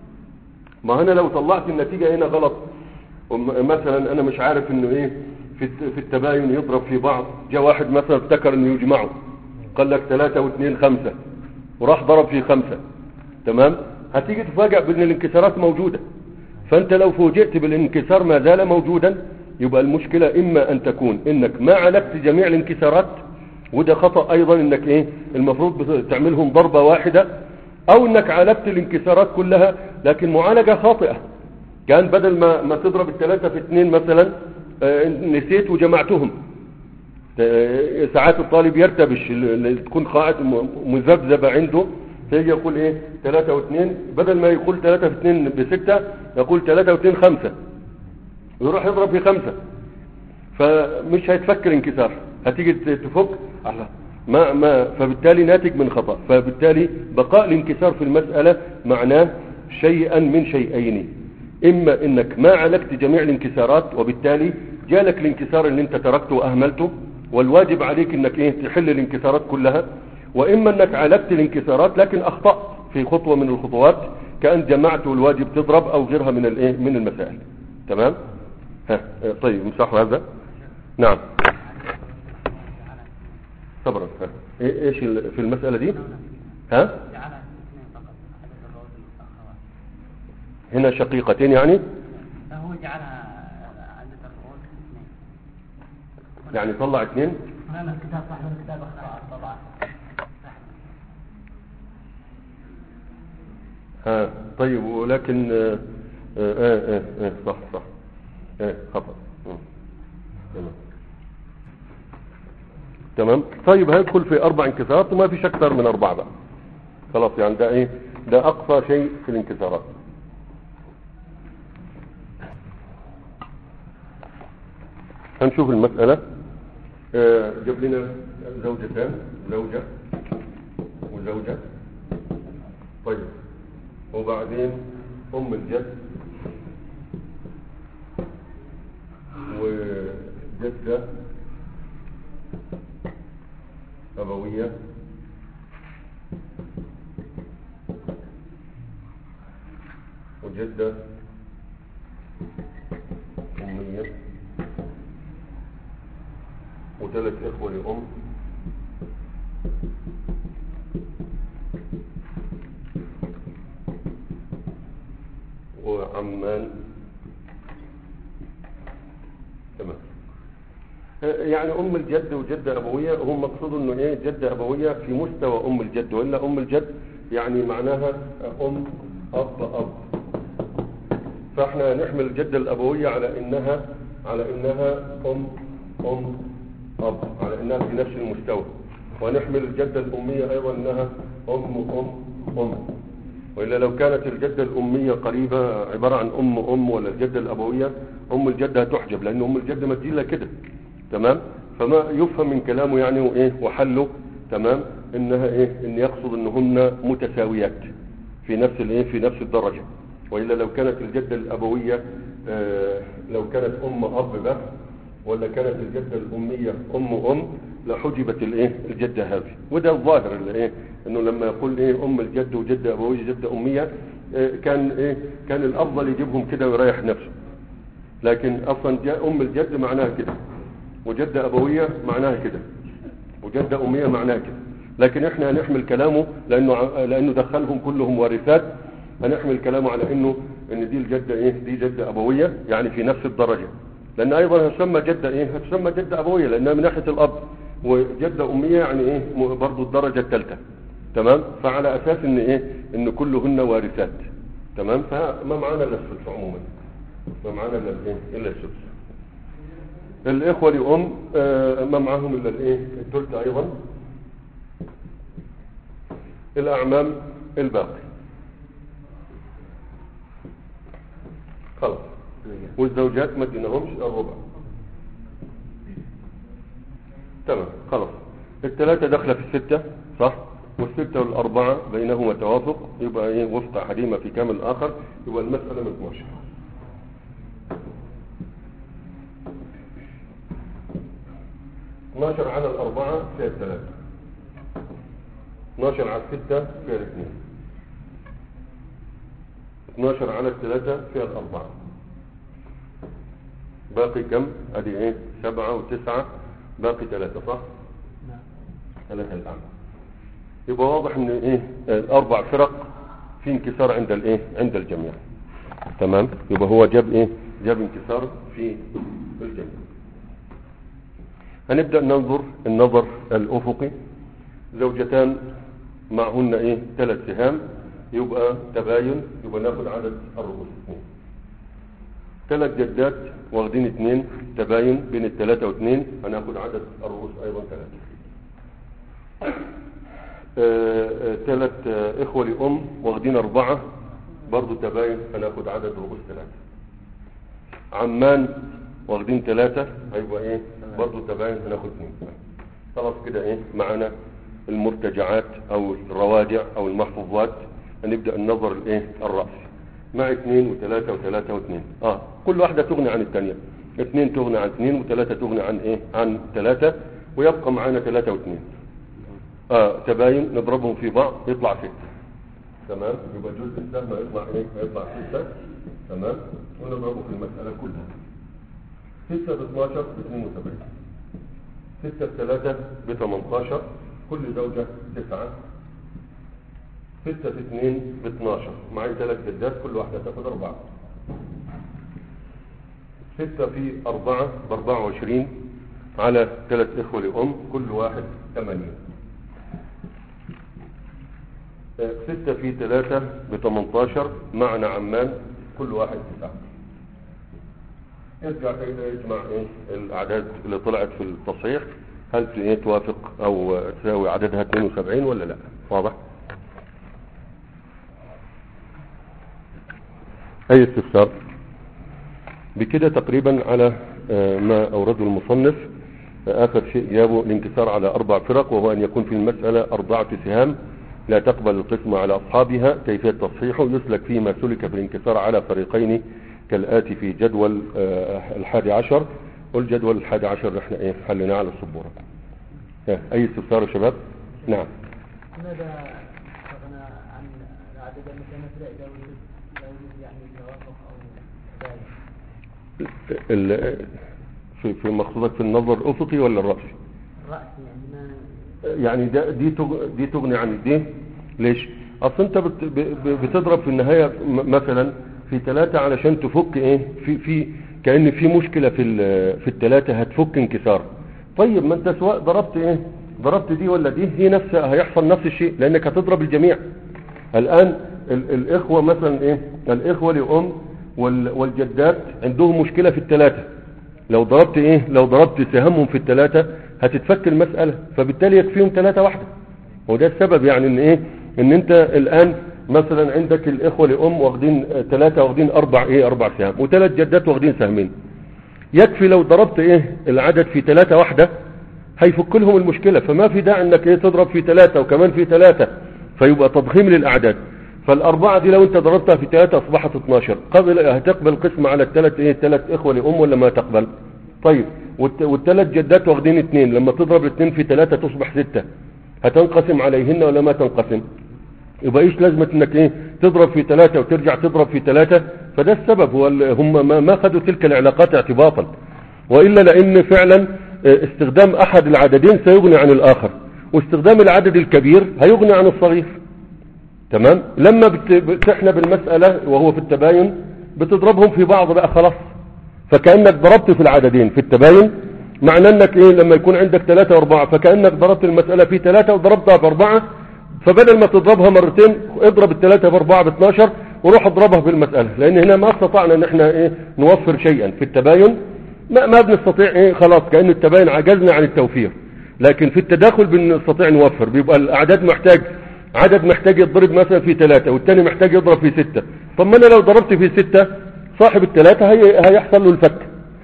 ما انا لو طلعت النتيجة هنا غلط وم- مثلا انا مش عارف انه ايه في الت- في التباين يضرب في بعض جاء واحد مثلا افتكر انه يجمعه قال لك ثلاثة واثنين خمسة وراح ضرب في خمسة تمام هتيجي تفاجأ بان الانكسارات موجودة فانت لو فوجئت بالانكسار ما زال موجودا يبقى المشكلة اما ان تكون انك ما عالجت جميع الانكسارات وده خطأ ايضا انك ايه المفروض بت- تعملهم ضربة واحدة او انك عالجت الانكسارات كلها لكن معالجة خاطئة كان بدل ما ما تضرب الثلاثة في اثنين مثلا آه، نسيت وجمعتهم آه، ساعات الطالب يرتبش اللي تكون قاعد م- مذبذبة عنده فيجي يقول ايه ثلاثة واثنين بدل ما يقول ثلاثة في اثنين بستة يقول ثلاثة واثنين خمسة ويروح يضرب في خمسة فمش هيتفكر انكسار هتيجي ت- تفك الله ما ما فبالتالي ناتج من خطأ فبالتالي بقاء الانكسار في المسألة معناه شيئا من شيئين اما انك ما عالجت جميع الانكسارات وبالتالي جالك الانكسار اللي انت تركته واهملته والواجب عليك انك ايه تحل الانكسارات كلها واما انك عالجت الانكسارات لكن اخطأت في خطوة من الخطوات كأن جمعت والواجب تضرب او غيرها من الايه من المسائل تمام ها آه، طيب امسحوا هذا نعم صبرا ها إيه- ايش ال- في المسألة دي ها جعلها اثنين فقط عدد الرواتب المتأخرة هنا شقيقتين يعني فهو جعلها عدد الرواتب اثنين يعني طلع اثنين أمام الكتاب صاحب الكتاب أخطأ الطبعة ها طيب ولكن آه آه آه آه آه صح صح آه خطأ مم. تمام تمام طيب هيدخل في اربع انكسارات وما فيش اكثر من اربعه بقى خلاص يعني ده ايه ده اقصى شيء في الانكسارات هنشوف المسألة آه، جاب لنا زوجتان زوجة وزوجة طيب وبعدين أم الجد وجدة أبوية وجدة أمية وثلاث إخوة لأم وعمان تمام يعني ام الجد وجده ابويه هم مقصود انه ايه جده ابويه في مستوى ام الجد والا ام الجد يعني معناها ام اب اب فاحنا نحمل الجده الابويه على انها على انها ام ام اب على انها في نفس المستوى ونحمل الجده الاميه ايضا انها ام ام ام والا لو كانت الجده الاميه قريبه عباره عن ام ام ولا الجده الابويه ام الجده هتحجب لان ام الجده مدينه كده تمام فما يفهم من كلامه يعني وايه وحله تمام انها ايه ان يقصد انهن متساويات في نفس الايه في نفس الدرجه والا لو كانت الجده الابويه آه لو كانت ام اب بس ولا كانت الجده الاميه ام ام لحجبت الايه الجده هذه وده الظاهر اللي ايه انه لما يقول ايه ام الجد وجده ابويه جده اميه آه كان ايه كان الافضل يجيبهم كده ويريح نفسه لكن اصلا جاء ام الجد معناها كده وجدة أبوية معناها كده وجدة أمية معناها كده لكن احنا هنحمل كلامه لأنه ع- لأنه دخلهم كلهم وارثات هنحمل كلامه على إنه إن دي الجدة إيه دي جدة أبوية يعني في نفس الدرجة لأن أيضا هتسمى جدة إيه هتسمى جدة أبوية لأنها من ناحية الأب وجدة أمية يعني إيه م- برضو الدرجة الثالثة تمام فعلى أساس إن إيه إن كلهن وارثات تمام فما معانا إلا السدس عموما ما معانا إلا الإيه إلا السدس الإخوة لأم آه، ما معهم إلا الإيه الثلث أيضا الأعمام الباقي خلاص والزوجات ما اديناهمش الربع تمام خلاص الثلاثة داخلة في الستة صح والستة والأربعة بينهما توافق يبقى إيه وفق أحدهما في كامل الآخر يبقى المسألة من 12 12 على الأربعة فيها الثلاثة 12 على الستة فيها الاثنين 12 على الثلاثة فيها الأربعة باقي كم؟ أدي إيه؟ سبعة وتسعة باقي ثلاثة صح؟ نعم ثلاثة الآن يبقى واضح إن إيه؟ الأربع فرق في انكسار عند الإيه؟ عند الجميع تمام؟ يبقى هو جاب إيه؟ جاب انكسار في الجميع هنبدأ ننظر النظر الأفقي زوجتان معهن ايه ثلاث سهام يبقى تباين يبقى ناخد عدد الرؤوس اثنين ثلاث جدات واخدين اثنين تباين بين الثلاثة واثنين هناخد عدد الرؤوس ايضا ثلاثة ثلاث اخوة لأم واخدين اربعة برضو تباين هناخد عدد رؤوس ثلاثة عمان واخدين ثلاثة هيبقى ايه برضو تباين هناخد اثنين خلاص كده ايه معانا المرتجعات او الرواجع او المحفوظات هنبدأ النظر الايه الرأسي مع اثنين وثلاثة وثلاثة واثنين اه كل واحدة تغني عن الثانية اثنين تغني عن اثنين وثلاثة تغني عن ايه عن ثلاثة ويبقى معانا ثلاثة واثنين اه تباين نضربهم في بعض يطلع ستة تمام يبقى جزء السهم هيطلع ايه هيطلع 6 تمام ونضربه في المسألة كلها 6 ب 12 ب 72 6 ب 3 ب 18 كل زوجة 9 6 في 2 ب 12 معي ثلاث جدات كل واحدة تاخد 4 6 في 4 ب 24 على ثلاث إخوة لأم كل واحد 80 ستة في ثلاثة ب 18 معنا عمان كل واحد تسعة ارجع كده يجمع ايه الاعداد اللي طلعت في التصحيح هل ت- ايه توافق او تساوي عددها 72 ولا لا واضح اي استفسار بكده تقريبا على آه، ما اورده المصنف آه، اخر شيء جابه الانكسار على اربع فرق وهو ان يكون في المسألة اربعة سهام لا تقبل القسمة على اصحابها كيفية تصحيحه يسلك فيما سلك في الانكسار على فريقين كالآتي في جدول آه، الحادي عشر والجدول الحادي عشر احنا ايه حليناه على السبورة آه، اي استفسار يا شباب نعم لماذا استغنى عن العدد المتماثل إذا وجد إذا وجد يعني توافق أو تباين؟ ال- في في مقصودك في النظر الافقي ولا الرأسي الرأس يعني ما يعني ده دي تغ- دي تغني عن دي ليش اصل انت بت- ب- ب- بتضرب في النهايه م- مثلا في ثلاثة علشان تفك ايه في في كأن في مشكلة في ال- في الثلاثة هتفك انكسار طيب ما انت سواء ضربت ايه ضربت دي ولا دي هي نفسها هيحصل نفس الشيء لانك هتضرب الجميع الان ال الاخوة مثلا ايه الاخوة لأم وال- والجدات عندهم مشكلة في الثلاثة لو ضربت ايه لو ضربت سهامهم في الثلاثة هتتفك المسألة فبالتالي يكفيهم ثلاثة واحدة وده السبب يعني ان ايه ان انت الان مثلا عندك الاخوة لام واخدين ثلاثة واخدين اربع ايه اربع سهام وثلاث جدات واخدين سهمين يكفي لو ضربت ايه العدد في ثلاثة واحدة هيفك لهم المشكلة فما في داعي انك ايه تضرب في ثلاثة وكمان في ثلاثة فيبقى تضخيم للاعداد فالاربعة دي لو انت ضربتها في ثلاثة اصبحت 12 قبل هتقبل قسمة على الثلاث ايه ثلاث اخوة لام ولا ما تقبل طيب والت- والثلاث جدات واخدين اثنين لما تضرب الاثنين في ثلاثة تصبح ستة هتنقسم عليهن ولا ما تنقسم يبقى ايش لازمة انك ايه تضرب في ثلاثة وترجع تضرب في ثلاثة فده السبب هو ال- هم ما, ما خدوا تلك العلاقات اعتباطا وإلا لأن فعلا اه، استخدام أحد العددين سيغني عن الآخر واستخدام العدد الكبير هيغني عن الصغير تمام لما بت- بتحنا بالمسألة وهو في التباين بتضربهم في بعض بقى خلاص فكأنك ضربت في العددين في التباين معنى انك ايه لما يكون عندك ثلاثة واربعة فكأنك ضربت المسألة في ثلاثة وضربتها في اربعة فبدل ما تضربها مرتين اضرب الثلاثة في اربعة ب 12 وروح اضربها في المسألة لان هنا ما استطعنا ان احنا ايه نوفر شيئا في التباين ما, ما بنستطيع ايه خلاص كأن التباين عجزنا عن التوفير لكن في التداخل بنستطيع نوفر بيبقى الاعداد محتاج عدد محتاج يضرب مثلا في ثلاثة والتاني محتاج يضرب في ستة طب ما انا لو ضربت في ستة صاحب الثلاثة هي هيحصل له الفك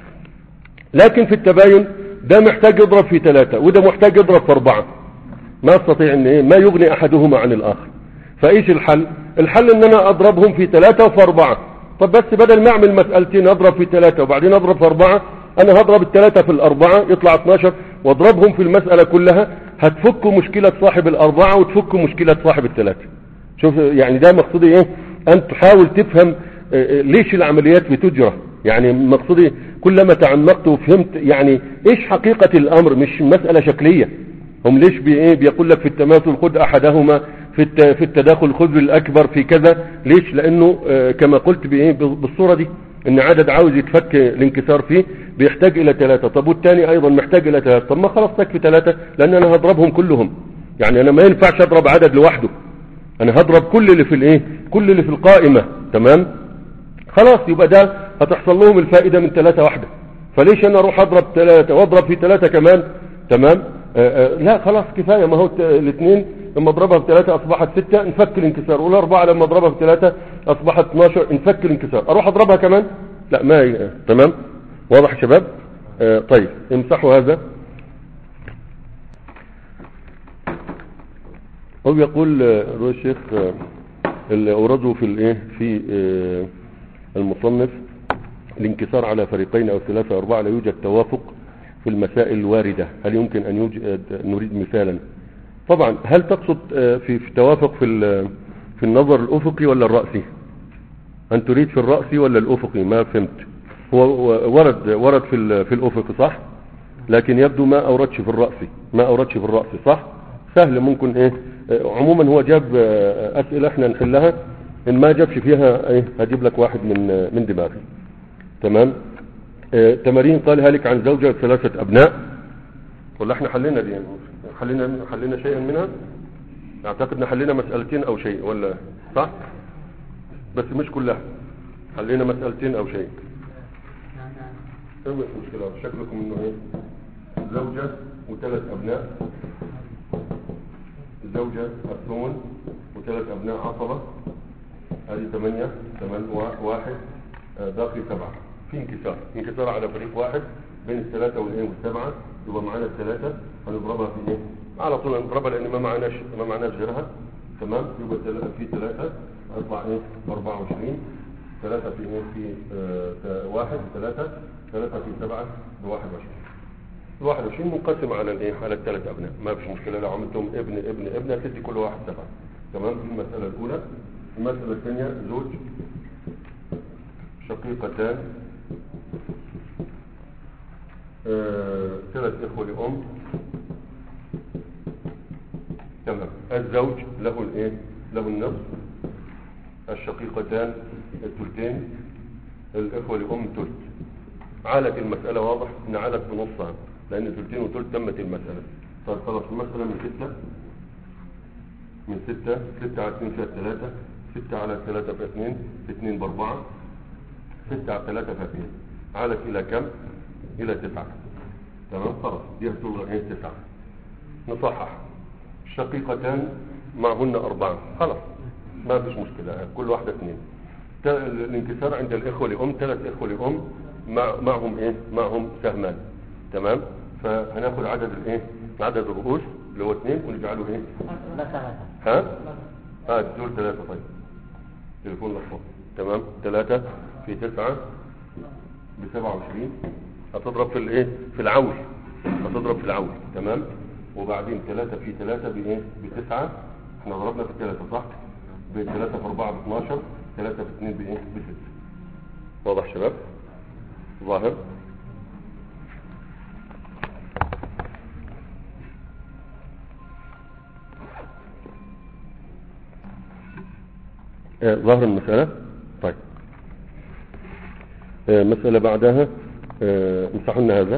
لكن في التباين ده محتاج يضرب في ثلاثة وده محتاج يضرب في أربعة ما استطيع ان ايه ما يغني احدهما عن الاخر فايش الحل الحل ان انا اضربهم في ثلاثة وفي اربعة طب بس بدل ما اعمل مسألتين اضرب في ثلاثة وبعدين اضرب في اربعة انا هضرب الثلاثة في الاربعة يطلع 12 واضربهم في المسألة كلها هتفك مشكلة صاحب الاربعة وتفك مشكلة صاحب الثلاثة شوف يعني ده مقصودي ايه ان تحاول تفهم آه، آه، ليش العمليات بتجرى يعني مقصودي كلما تعمقت وفهمت يعني ايش حقيقة الامر مش مسألة شكلية هم ليش بي ايه بيقول لك في التماثل خذ احدهما في الت- في التداخل خذ الاكبر في كذا ليش لانه آه، كما قلت بايه بالصورة دي ان عدد عاوز يتفك الانكسار فيه بيحتاج الى ثلاثة طب والثاني ايضا محتاج الى ثلاثة طب ما خلاص تكفي ثلاثة لان انا هضربهم كلهم يعني انا ما ينفعش اضرب عدد لوحده انا هضرب كل اللي في الايه كل اللي في القائمة تمام خلاص يبقى ده هتحصل لهم الفائدة من ثلاثة واحدة فليش انا اروح اضرب ثلاثة واضرب في ثلاثة كمان تمام آآ آآ لا خلاص كفاية ما هو الاثنين لما اضربها في ثلاثة اصبحت ستة انفك الانكسار والاربعة لما اضربها في ثلاثة اصبحت 12 انفك الانكسار اروح اضربها كمان لا ما ي... تمام واضح يا شباب آه طيب امسحوا هذا هو يقول آه، هو الشيخ آه، اللي أورده في الايه في آه، المصنف الانكسار على فريقين او ثلاثة او اربعة لا يوجد توافق في المسائل الواردة هل يمكن ان يوجد نريد مثالا طبعا هل تقصد آه، في في توافق في ال- في في النظر الأفقي ولا الرأسي أن تريد في الرأسي ولا الأفقي ما فهمت هو ورد ورد في ال- في الأفق صح لكن يبدو ما أوردش في الرأسي ما أوردش في الرأسي صح سهل ممكن إيه آه، عموما هو جاب آه، أسئلة احنا نحلها إن ما جابش فيها إيه هجيب لك واحد من آه، من دماغي تمام آه، تمارين قال هلك عن زوجة وثلاثة أبناء ولا احنا حلينا دي حلينا حلينا شيئا منها اعتقد ان حلينا مسألتين او شيء ولا صح بس مش كلها حلينا مسألتين او شيء مش مشكلة شكلكم انه ايه زوجة وثلاث ابناء زوجة الثمن وثلاث ابناء عصبة هذه ثمانية ثمان وا- واحد آه، باقي سبعة في انكسار انكسار على فريق واحد بين الثلاثة والايه والسبعة يبقى معانا الثلاثة هنضربها في ايه على طول نضربها لان ما معناش ما معناش غيرها تمام يبقى تل- في ثلاثة هيطلع ايه 24 ثلاثة في ايه في آه ت- واحد ثلاثة ثلاثة في سبعة ب 21 ال 21 منقسم على الايه على الثلاث ابناء ما فيش مشكلة لو عملتهم ابن ابن ابن هتدي كل واحد سبعة تمام دي المسألة الأولى المسألة الثانية زوج شقيقتان آه، ثلاث إخوة لأم تمام الزوج له الايه له النصف الشقيقتان الثلثين الإخوة لأم ثلث عالت المسألة واضح إن عالت بنصها لأن ثلثين وثلث تمت المسألة طيب خلاص المسألة من ستة من ستة ستة على اثنين فيها ثلاثة ستة على ثلاثة فيها اثنين في اثنين بأربعة ستة على ثلاثة فيها اثنين عالت إلى كم؟ إلى تسعة تمام خلاص دي هتلغى ايه تسعة نصحح الشقيقتان معهن أربعة خلاص ما فيش مشكلة كل واحدة اثنين ت- الانكسار عند الإخوة لأم ثلاث إخوة لأم مع معهم إيه معهم سهمان تمام فهناخد عدد الإيه عدد الرؤوس اللي هو اثنين ونجعله إيه بس ثلاثة ها اه دول ثلاثة طيب تليفون لحظة تمام ثلاثة في تسعة بسبعة وعشرين هتضرب في الايه في العول هتضرب في العول تمام وبعدين ثلاثة في ثلاثة بايه بتسعة احنا ضربنا في ثلاثة صح بثلاثة في أربعة باثناشر ثلاثة في اثنين بايه بستة واضح شباب ظاهر آه، ظهر المسألة طيب آه، مسألة بعدها آه، امسحوا لنا هذا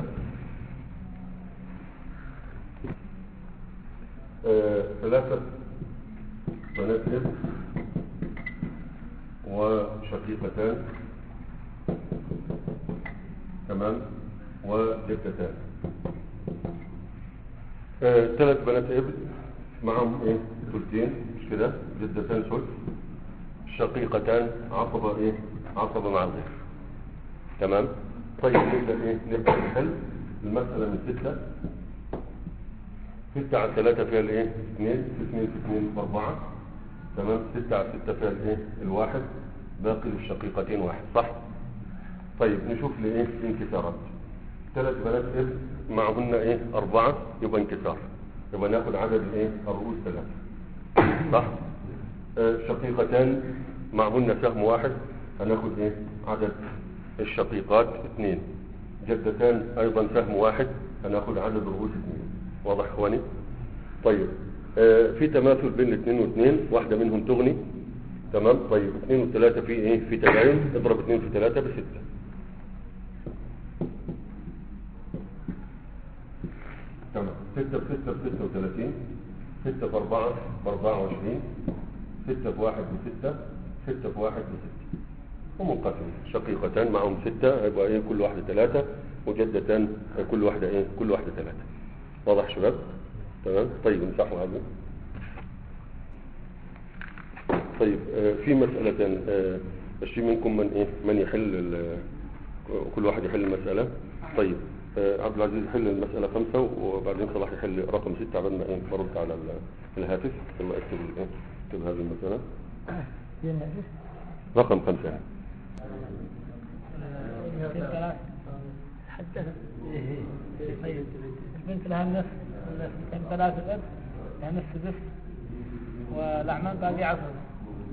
آه، ثلاثة بنات ابن وشقيقتان تمام وجدتان آه، ثلاث بنات ابن معهم ايه ثلثين مش كده جدتان ثلث شقيقتان عصبة ايه عصبة مع الغير تمام طيب نبدأ ايه نبدأ نحل المسألة من ستة ستة على ثلاثة فيها الايه اثنين في اثنين في اثنين في اربعة تمام ستة على ستة فيها الايه الواحد باقي للشقيقتين واحد صح طيب نشوف لايه انكسارات ثلاث بنات ابن معهن ايه اربعة يبقى انكسار يبقى ناخد عدد الايه الرؤوس ثلاثة صح آه، شقيقتان معهن سهم واحد هناخد ايه عدد الشقيقات اثنين جدتان ايضا سهم واحد هناخد عدد رؤوس اثنين واضح اخواني طيب آه، في تماثل بين الاثنين واثنين واحدة منهم تغني تمام طيب اثنين وثلاثة في ايه في تباين اضرب اثنين في ثلاثة بستة تمام ستة بستة بستة وثلاثين ستة بأربعة بأربعة وعشرين ستة بواحد بستة ستة بواحد بستة ومنقسم شقيقتان معهم ستة يبقى ايه كل واحدة ثلاثة وجدتان كل واحدة ايه كل واحدة ثلاثة واضح شباب تمام طيب امسحوا هذا طيب آه، في مسألة آه، في منكم من ايه من يحل ال- كل واحد يحل المسألة طيب آه، عبد العزيز يحل المسألة خمسة وبعدين صلاح يحل رقم ستة عبال ما ايه برد على ال- الهاتف ثم اكتب الايه اكتب هذه المسألة رقم خمسة يعني. حتى طيب البنت لها النصف كان ثلاثة أب لها نصف بس والأعمام باقي عصر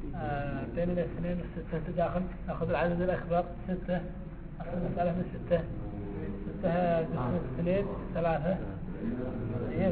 آه، بين الاثنين والستة تداخل ناخذ العدد الأكبر ستة أخذ المسألة من ستة ستة قسم اثنين ثلاثة طيب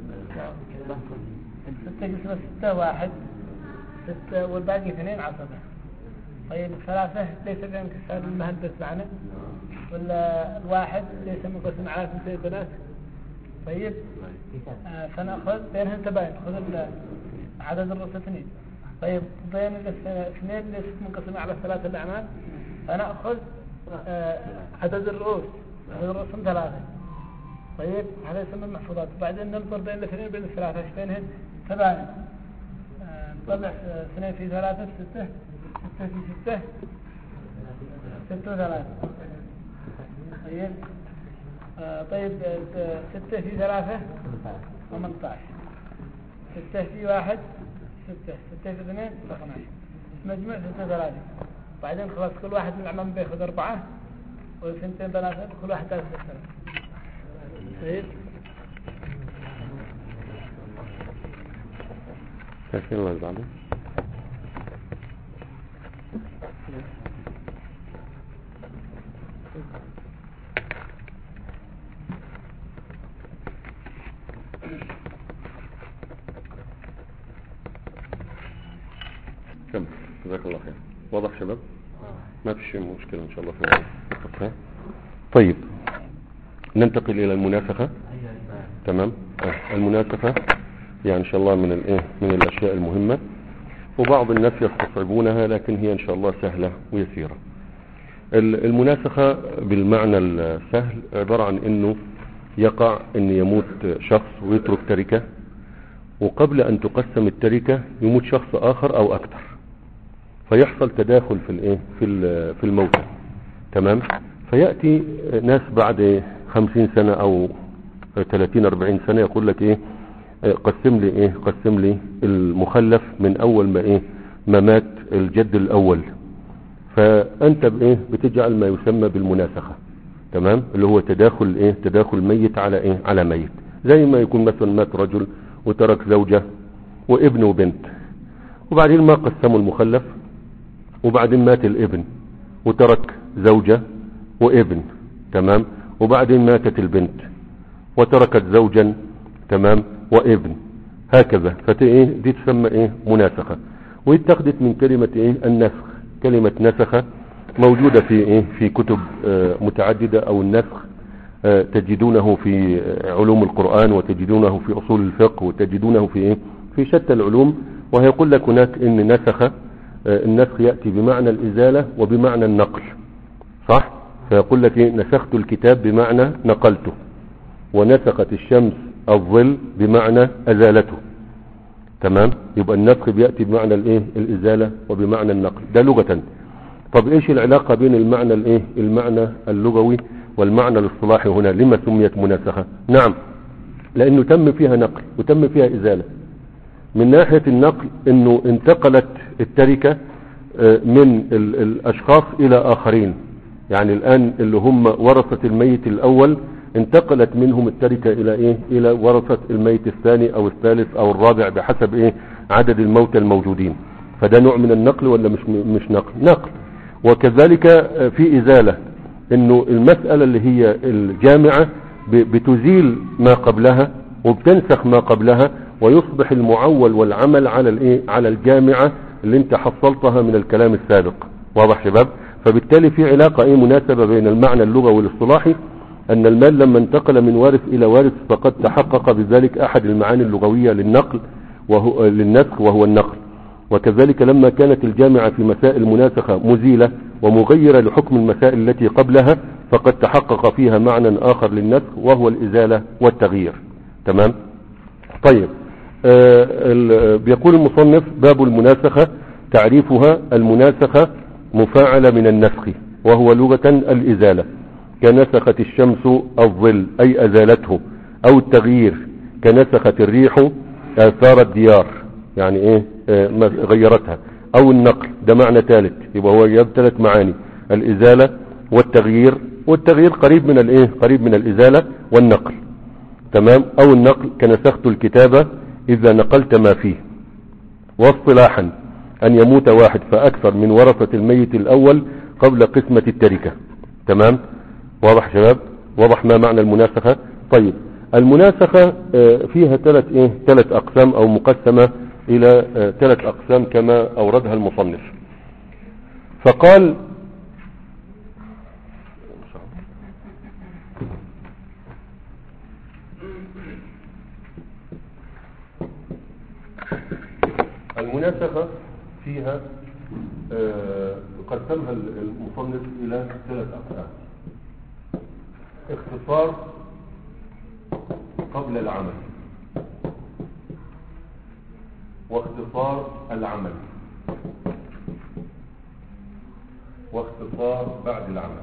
ستة قسم ستة واحد ستة والباقي اثنين عصبة طيب ثلاثة ليس بانكسار المهندس معنا ولا الواحد ليس منقسم على اثنتين بنات طيب آه، فنأخذ بينهم تباين خذ ال- عدد الرؤوس اثنين طيب بين الاثنين ليست منقسمة على ثلاثة الأعمال فنأخذ آه، عدد الرؤوس عدد الرؤوس هم ثلاثة طيب هذا يسمى المحفوظات وبعدين ننظر بين الاثنين وبين الثلاثة ايش بينهم تباين آه، نطلع آه، اثنين في ثلاثة ستة ستة في ستة ستة وثلاثة طيب آه، طيب آه، ستة في ثلاثة 18 ستة في واحد ستة ستة في اثنين 12 مجموع ستة ثلاثين بعدين خلاص كل واحد من الأعمام بياخذ أربعة والثنتين ثلاثة كل واحد ثلاثة ثلاثة طيب شايفين الله يزعله كم جزاك الله خير واضح شباب ما فيش مشكلة ان شاء الله في الوقت. طيب ننتقل الى المنافخة تمام آه، المناسخة يعني ان شاء الله من الايه من الاشياء المهمة وبعض الناس يستصعبونها لكن هي ان شاء الله سهلة ويسيرة ال- المناسخة بالمعنى السهل عبارة عن انه يقع ان يموت شخص ويترك تركة وقبل ان تقسم التركة يموت شخص اخر او اكثر فيحصل تداخل في الايه في ال- في الموتى تمام فيأتي ناس بعد خمسين سنة او 30 40 سنة يقول لك ايه آه، قسم لي ايه قسم لي المخلف من اول ما ايه ما مات الجد الاول فانت بايه بتجعل ما يسمى بالمناسخة تمام اللي هو تداخل ايه تداخل ميت على ايه على ميت زي ما يكون مثلا مات رجل وترك زوجة وابن وبنت وبعدين ما قسموا المخلف وبعدين مات الابن وترك زوجة وابن تمام وبعدين ماتت البنت وتركت زوجا تمام وابن هكذا فت ايه دي تسمى ايه مناسخة واتخذت من كلمة ايه النسخ كلمة نسخة موجودة في ايه في كتب آه متعددة او النسخ آه تجدونه في آه، علوم القرآن وتجدونه في اصول الفقه وتجدونه في ايه في شتى العلوم وهيقول لك هناك ان نسخ آه النسخ يأتي بمعنى الازالة وبمعنى النقل صح فيقول لك ايه نسخت الكتاب بمعنى نقلته ونسخت الشمس الظل بمعنى أزالته تمام يبقى النسخ بيأتي بمعنى الايه الإزالة وبمعنى النقل ده لغة طب ايش العلاقة بين المعنى الايه المعنى اللغوي والمعنى الاصطلاحي هنا لما سميت مناسخة نعم لانه تم فيها نقل وتم فيها ازالة من ناحية النقل انه انتقلت التركة آه، من ال- الاشخاص الى اخرين يعني الان اللي هم ورثة الميت الاول انتقلت منهم التركة الى ايه الى ورثة الميت الثاني او الثالث او الرابع بحسب ايه عدد الموتى الموجودين فده نوع من النقل ولا مش مش نقل نقل وكذلك آه، في ازالة انه المسألة اللي هي الجامعة ب- بتزيل ما قبلها وبتنسخ ما قبلها ويصبح المعول والعمل على الايه على الجامعة اللي انت حصلتها من الكلام السابق واضح شباب فبالتالي في علاقة ايه مناسبة بين المعنى اللغوي والاصطلاحي ان المال لما انتقل من وارث الى وارث فقد تحقق بذلك احد المعاني اللغوية للنقل وهو للنسخ وهو النقل وكذلك لما كانت الجامعة في مسائل مناسخة مزيلة ومغيرة لحكم المسائل التي قبلها فقد تحقق فيها معنى آخر للنسخ وهو الإزالة والتغيير تمام طيب آه ال- بيقول المصنف باب المناسخة تعريفها المناسخة مفاعلة من النسخ وهو لغة الإزالة كنسخت الشمس الظل أي أزالته أو التغيير كنسخت الريح آثار الديار يعني إيه آه ما غيرتها أو النقل ده معنى ثالث يبقى هو جاب ثلاث معاني الإزالة والتغيير والتغيير قريب من الإيه قريب من الإزالة والنقل تمام او النقل كنسخت الكتابة اذا نقلت ما فيه واصطلاحا أن يموت واحد فأكثر من ورثة الميت الأول قبل قسمة التركة تمام واضح شباب واضح ما معنى المناسخة طيب المناسخة آه، فيها ثلاث ايه ثلاث اقسام او مقسمة الى آه، ثلاث اقسام كما اوردها المصنف فقال المناسخة فيها آه، قسمها المصنف الى ثلاث اقسام اختصار قبل العمل واختصار العمل واختصار بعد العمل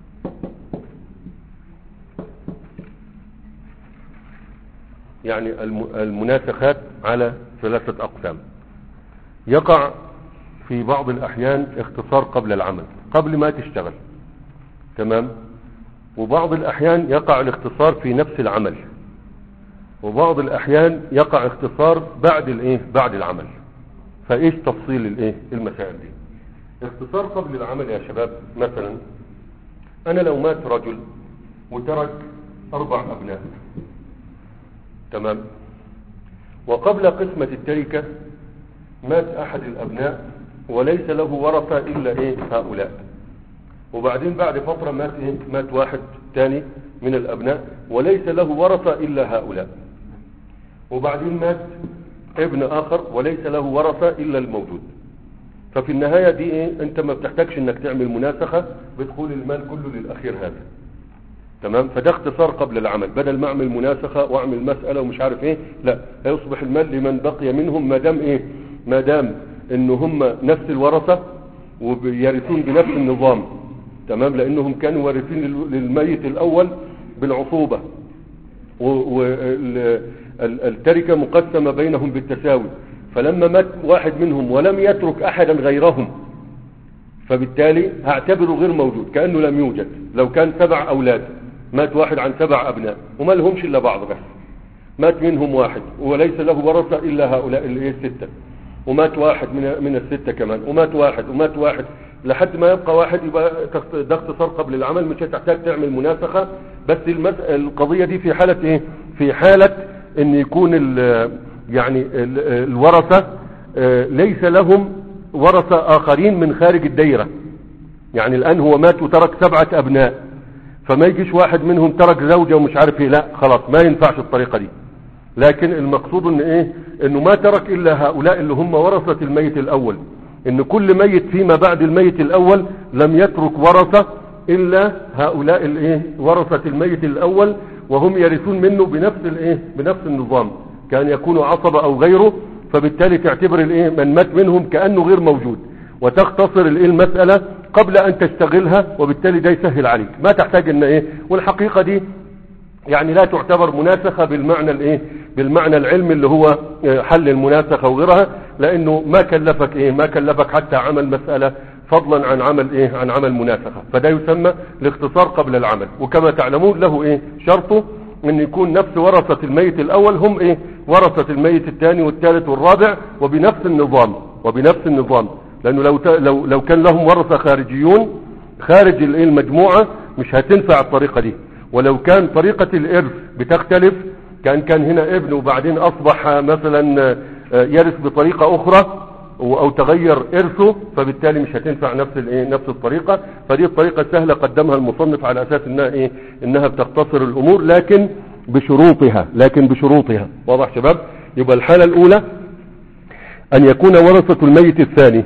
يعني الم- المناسخات على ثلاثة أقسام يقع في بعض الأحيان اختصار قبل العمل قبل ما تشتغل تمام وبعض الأحيان يقع الاختصار في نفس العمل وبعض الأحيان يقع اختصار بعد الايه بعد العمل فايش تفصيل الايه المسائل دي اختصار قبل العمل يا شباب مثلا انا لو مات رجل وترك اربع ابناء تمام وقبل قسمة التركة مات احد الابناء وليس له ورثة الا ايه هؤلاء وبعدين بعد فترة مات ايه مات واحد تاني من الابناء وليس له ورثة الا هؤلاء وبعدين مات ابن اخر وليس له ورثة الا الموجود ففي النهاية دي ايه انت ما بتحتاجش انك تعمل مناسخة بدخول المال كله للاخير هذا تمام فده اختصار قبل العمل بدل ما اعمل مناسخة واعمل مسألة ومش عارف ايه لا هيصبح المال لمن بقي منهم ما دام ايه ما دام ان هم نفس الورثة ويرثون بنفس النظام تمام لانهم كانوا وارثين لل- للميت الاول بالعصوبة والتركة مقسمة بينهم بالتساوي فلما مات واحد منهم ولم يترك احدا غيرهم فبالتالي هعتبره غير موجود كأنه لم يوجد لو كان سبع أولاد مات واحد عن سبع أبناء وما لهمش إلا بعض بس مات منهم واحد وليس له ورثة إلا هؤلاء اللي هي الستة ومات واحد من من الستة كمان ومات واحد ومات واحد لحد ما يبقى واحد يبقى تخت- ده اختصار قبل العمل مش هتحتاج تعمل مناسخة بس المس... القضية دي في حالة ايه في حالة ان يكون ال... يعني ال... الورثة آه، ليس لهم ورثة آخرين من خارج الدايرة يعني الآن هو مات وترك سبعة أبناء فما يجيش واحد منهم ترك زوجة ومش عارف ايه لا خلاص ما ينفعش الطريقة دي لكن المقصود ان ايه انه ما ترك الا هؤلاء اللي هم ورثة الميت الاول ان كل ميت فيما بعد الميت الاول لم يترك ورثة الا هؤلاء الايه ورثة الميت الاول وهم يرثون منه بنفس الايه بنفس النظام كان يكون عصبة او غيره فبالتالي تعتبر الايه من مات منهم كأنه غير موجود وتختصر الايه المسألة قبل ان تشتغلها وبالتالي ده يسهل عليك ما تحتاج ان ايه والحقيقة دي يعني لا تعتبر مناسخة بالمعنى الايه بالمعنى العلمي اللي هو آه، حل المناسخة وغيرها لانه ما كلفك ايه ما كلفك حتى عمل مسألة فضلا عن عمل ايه عن عمل مناسخة فده يسمى الاختصار قبل العمل وكما تعلمون له ايه شرطه ان يكون نفس ورثة الميت الاول هم ايه ورثة الميت الثاني والثالث والرابع وبنفس النظام وبنفس النظام لانه لو ت- لو لو كان لهم ورثة خارجيون خارج الايه المجموعة مش هتنفع الطريقة دي ولو كان طريقة الإرث بتختلف كان كان هنا ابن وبعدين أصبح مثلا آه، يرث بطريقة أخرى و- أو تغير إرثه فبالتالي مش هتنفع نفس الإيه نفس الطريقة فدي الطريقة السهلة قدمها المصنف على أساس إنها إيه إنها بتختصر الأمور لكن بشروطها لكن بشروطها واضح شباب يبقى الحالة الأولى أن يكون ورثة الميت الثاني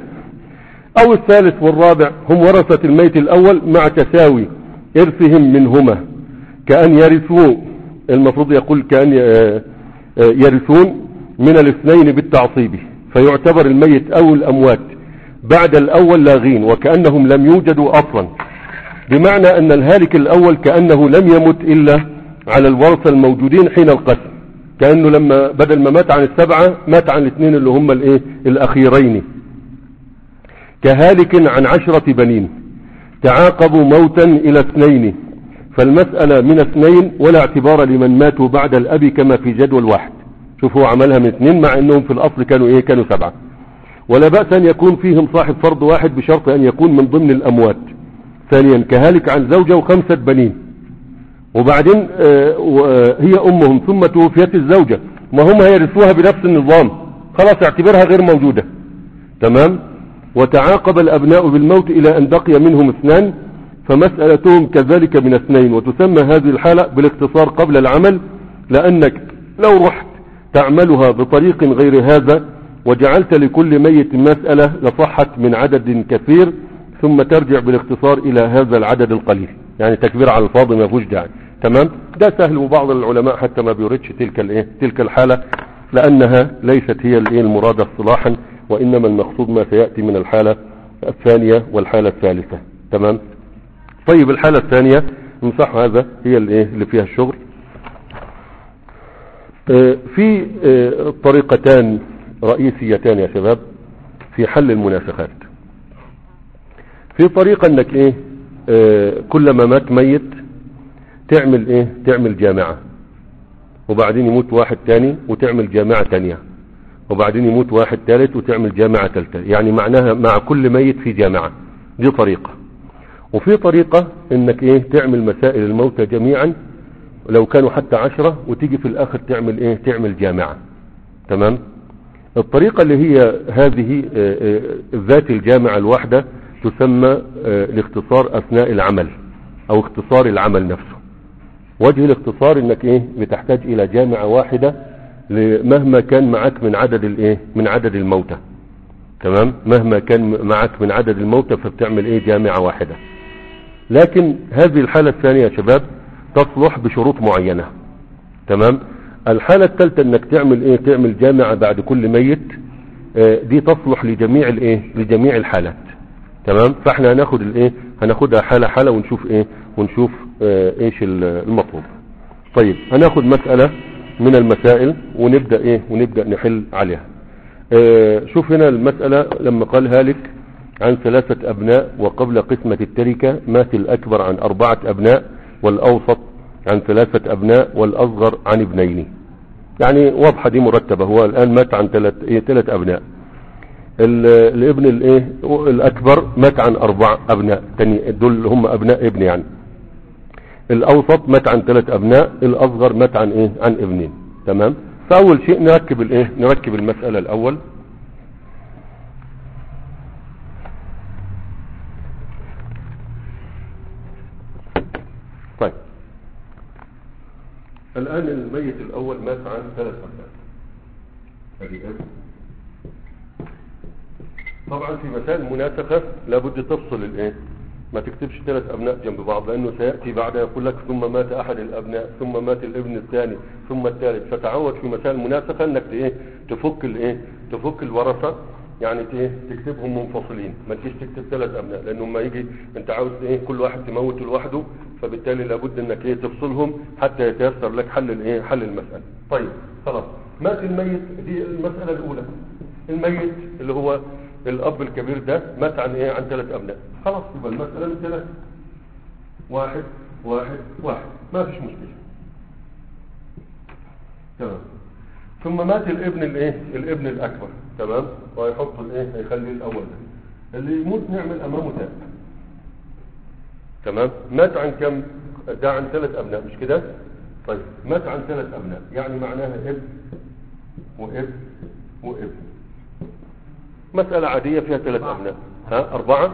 او الثالث والرابع هم ورثة الميت الاول مع تساوي ارثهم منهما كأن يرثوا المفروض يقول كأن آه، آه، يرثون من الاثنين بالتعصيب فيعتبر الميت او الاموات بعد الاول لاغين وكأنهم لم يوجدوا اصلا بمعنى ان الهالك الاول كأنه لم يمت الا على الورثة الموجودين حين القسم كأنه لما بدل ما مات عن السبعة مات عن الاثنين اللي هم الايه الاخيرين كهالك عن عشرة بنين تعاقبوا موتا إلى اثنين فالمسألة من اثنين ولا اعتبار لمن ماتوا بعد الأب كما في جدول واحد شوفوا عملها من اثنين مع انهم في الأصل كانوا ايه كانوا سبعة ولا بأس أن يكون فيهم صاحب فرض واحد بشرط أن يكون من ضمن الأموات ثانيا كهالك عن زوجة وخمسة بنين وبعدين آه، و- آه، هي أمهم ثم توفيت الزوجة ما هم هيرثوها بنفس النظام خلاص اعتبرها غير موجودة تمام وتعاقب الأبناء بالموت إلى أن بقي منهم اثنان فمسألتهم كذلك من اثنين وتسمى هذه الحالة بالاختصار قبل العمل لأنك لو رحت تعملها بطريق غير هذا وجعلت لكل ميت مسألة لصحت من عدد كثير ثم ترجع بالاختصار إلى هذا العدد القليل يعني تكبير على الفاضي ما فيهوش داعي تمام ده سهل وبعض العلماء حتى ما بيردش تلك الايه تلك الحالة لأنها ليست هي الايه المرادة اصطلاحا وإنما المقصود ما سيأتي من الحالة الثانية والحالة الثالثة تمام طيب الحالة الثانية نصح هذا هي الايه اللي فيها الشغل آه، في آه، طريقتان رئيسيتان يا شباب في حل المناسخات في طريقة انك ايه آه، كلما مات ميت تعمل ايه تعمل جامعة وبعدين يموت واحد تاني وتعمل جامعة تانية وبعدين يموت واحد ثالث وتعمل جامعة ثالثة يعني معناها مع كل ميت في جامعة دي طريقة وفي طريقة انك ايه تعمل مسائل الموتى جميعا لو كانوا حتى عشرة وتيجي في الاخر تعمل ايه تعمل جامعة تمام الطريقة اللي هي هذه آه، آه، ذات الجامعة الواحدة تسمى آه، الاختصار اثناء العمل او اختصار العمل نفسه وجه الاختصار انك ايه بتحتاج الى جامعة واحدة ل- مهما كان معك من عدد الايه من عدد الموتى تمام مهما كان معك من عدد الموتى فبتعمل ايه جامعة واحدة لكن هذه الحالة الثانية يا شباب تصلح بشروط معينة تمام الحالة الثالثة انك تعمل ايه تعمل جامعة بعد كل ميت آه، دي تصلح لجميع الايه لجميع الحالات تمام فاحنا هناخد الايه هناخدها حالة حالة ونشوف ايه ونشوف آه، ايش ال- المطلوب طيب هناخد مسألة من المسائل ونبدأ ايه ونبدأ نحل عليها آه، شوف هنا المسألة لما قال هالك عن ثلاثة أبناء وقبل قسمة التركة مات الأكبر عن أربعة أبناء والأوسط عن ثلاثة أبناء والأصغر عن ابنين يعني واضحة دي مرتبة هو الآن مات عن ثلاث إيه ثلاث أبناء ال- الابن الايه الأكبر مات عن أربع أبناء تاني دول هم أبناء ابن يعني الأوسط مات عن ثلاث أبناء الأصغر مات عن إيه عن ابنين تمام فأول شيء نركب الإيه نركب المسألة الأول طيب الآن الميت الأول مات عن ثلاث أبناء هذه ابن طبعا في مسائل المناسخة لابد تفصل الايه ما تكتبش ثلاث ابناء جنب بعض لانه سياتي بعدها يقول لك ثم مات احد الابناء ثم مات الابن الثاني ثم الثالث فتعود في مسائل المناسخة انك ايه تفك الايه تفك الورثة يعني ت- ايه تكتبهم منفصلين ما تجيش تكتب ثلاث ابناء لانه ما يجي انت عاوز ايه كل واحد تموته لوحده فبالتالي لابد انك ايه تفصلهم حتى يتيسر لك حل الايه حل المسألة طيب خلاص مات الميت دي المسألة الاولى الميت اللي هو الاب الكبير ده مات عن ايه عن ثلاث ابناء خلاص يبقى المسألة من ثلاثة واحد واحد واحد ما فيش مشكلة تمام ثم مات الابن الايه الابن الاكبر تمام وهيحط الايه هيخلي الاول ده اللي يموت نعمل امامه تاب تمام مات عن كم ده عن ثلاث ابناء مش كده طيب مات عن ثلاث ابناء يعني معناها ابن وابن وابن مسألة عادية فيها ثلاث أبناء ها أربعة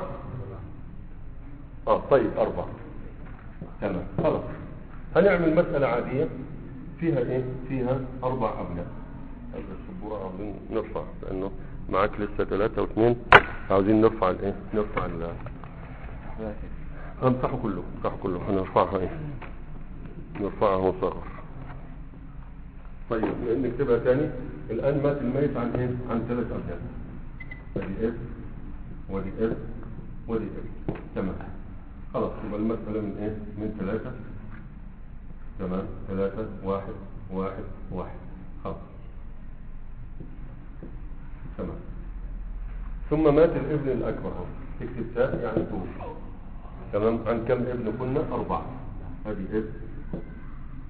آه طيب أربعة تمام خلاص هنعمل مسألة عادية فيها إيه فيها أربع أبناء هذا السبورة عاوزين نرفع لأنه معاك لسه ثلاثة واثنين عاوزين نرفع الإيه نرفع ال امسحه كله امسحه كله هنرفعها إيه نرفعها صغر طيب نكتبها تاني الآن مات الميت عن إيه عن ثلاث أبناء ادي اف ودي اف ودي اف تمام خلاص يبقى المسألة من ايه من ثلاثة تمام ثلاثة واحد واحد واحد خلاص تمام ثم مات الابن الاكبر اهو تكتب تاء يعني توفي تمام عن كم ابن كنا اربعة ادي اف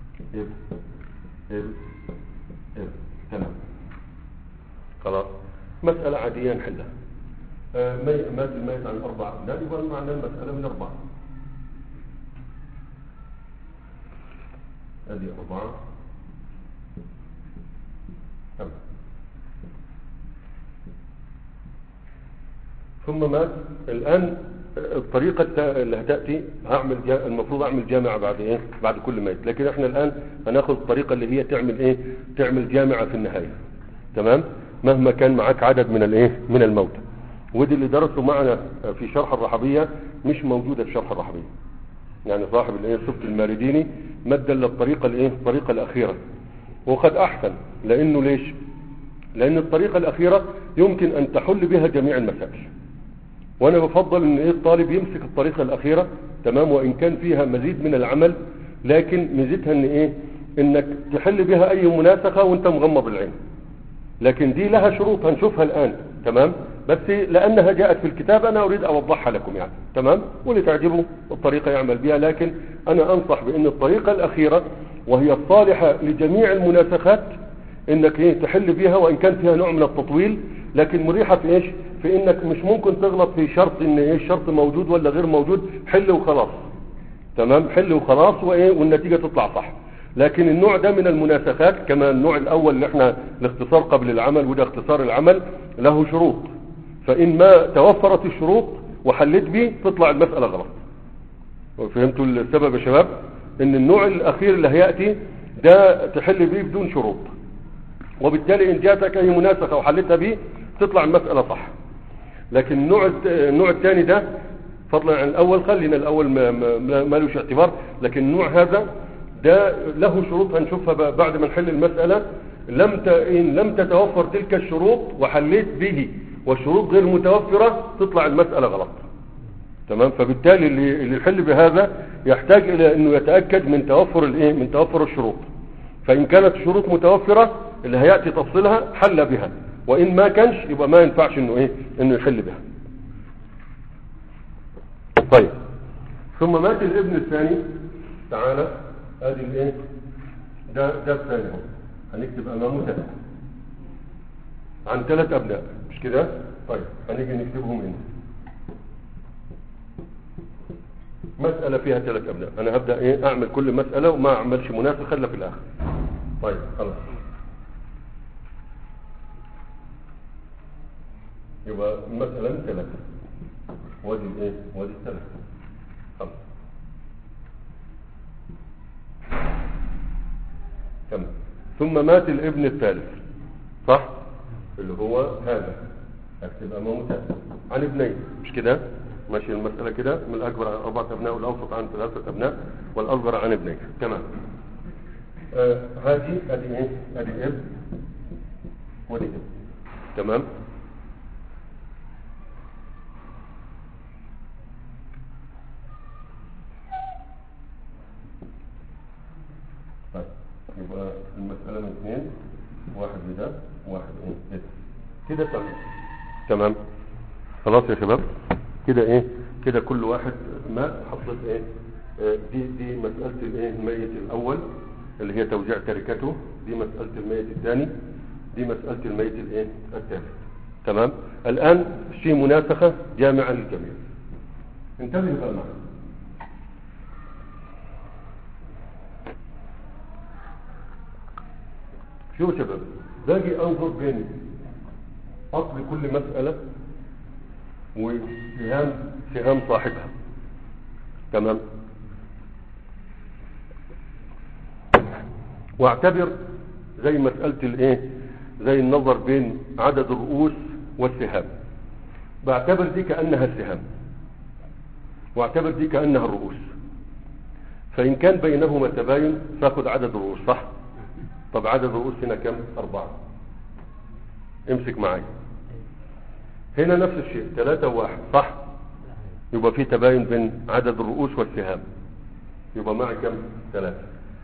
اف اف اف تمام خلاص مسألة عادية نحلها آه، مي- مات الميت عن أربع أبناء يبقى معنى المسألة من أربعة هذه أربعة تمام ثم مات الآن الطريقة التا- اللي هتأتي هعمل جا... المفروض أعمل جامعة بعد إيه بعد كل ميت لكن إحنا الآن هناخذ الطريقة اللي هي تعمل إيه تعمل جامعة في النهاية تمام مهما كان معك عدد من الإيه من الموتى ودي اللي درسوا معنا في شرح الرحبية مش موجودة في شرح الرحبية يعني صاحب الايه السبت المارديني مد للطريقة الايه الطريقة الأخيرة وقد أحسن لأنه ليش لأن الطريقة الأخيرة يمكن أن تحل بها جميع المسائل وانا بفضل ان ايه الطالب يمسك الطريقة الاخيرة تمام وان كان فيها مزيد من العمل لكن ميزتها ان ايه انك تحل بها اي مناسخة وانت مغمض العين لكن دي لها شروط هنشوفها الان تمام بس لانها جاءت في الكتاب انا اريد اوضحها لكم يعني تمام واللي تعجبه الطريقة يعمل بها لكن انا انصح بان الطريقة الاخيرة وهي الصالحة لجميع المناسخات انك ايه تحل بيها وان كان فيها نوع من التطويل لكن مريحة في ايش في انك مش ممكن تغلط في شرط ان ايه الشرط موجود ولا غير موجود حل وخلاص تمام حل وخلاص وايه والنتيجة تطلع صح لكن النوع ده من المناسخات كما النوع الاول اللي احنا الاختصار قبل العمل وده اختصار العمل له شروط فان ما توفرت الشروط وحلت بيه تطلع المسألة غلط فهمتوا السبب يا شباب ان النوع الاخير اللي هيأتي ده تحل بيه بدون شروط وبالتالي ان جاتك اي مناسخة وحلتها بيه تطلع المسألة صح لكن النوع الت- النوع الثاني ده فضلا عن الاول خلينا الاول ما, ما, ما لوش اعتبار لكن النوع هذا ده له شروط هنشوفها ب- بعد ما نحل المسألة لم ت... إن لم تتوفر تلك الشروط وحليت به والشروط غير متوفرة تطلع المسألة غلط تمام فبالتالي اللي اللي يحل بهذا يحتاج الى انه يتاكد من توفر الايه من توفر الشروط فان كانت الشروط متوفره اللي هياتي تفصيلها حل بها وان ما كانش يبقى ما ينفعش انه ايه انه يحل بها طيب ثم مات الابن الثاني تعالى ادي الايه ده ده الثاني اهو هنكتب امامه ثلاث عن ثلاث ابناء مش كده طيب هنيجي نكتبهم هنا مسألة فيها ثلاث أبناء أنا هبدأ إيه أعمل كل مسألة وما أعملش مناسخة إلا في الآخر طيب خلاص يبقى مثلا ثلاثة وادي الإيه وادي الثلاثة خلاص كم ثم مات الابن الثالث صح اللي هو هذا اكتب امامه ثالث عن ابنين مش كده ماشي المسألة كده من الأكبر عن أربعة أبناء والأوسط عن ثلاثة أبناء والأصغر عن ابنين تمام آه هذه هذه إيه هذه ابن ودي ابن تمام طيب يبقى المسألة من اثنين واحد لده واحد ايه كده كده تمام تمام خلاص يا شباب كده ايه كده كل واحد ما حطيت ايه آه، دي دي مسألة الايه الميت الاول اللي هي توزيع تركته دي مسألة الميت الثاني دي مسألة الميت الايه الثالث تمام الان في مناسخة جامعة للجميع انتبهوا بقى معنا شوفوا يا شباب باجي انظر بين اصل كل مسألة وسهام سهام صاحبها تمام واعتبر زي مسألة الايه زي النظر بين عدد الرؤوس والسهام بعتبر دي كأنها السهام واعتبر دي كأنها الرؤوس فإن كان بينهما تباين فاخد عدد الرؤوس صح طب عدد الرؤوس هنا كم أربعة امسك معايا هنا نفس الشيء ثلاثة وواحد صح يبقى في تباين بين عدد الرؤوس والسهام يبقى معي كم ثلاثة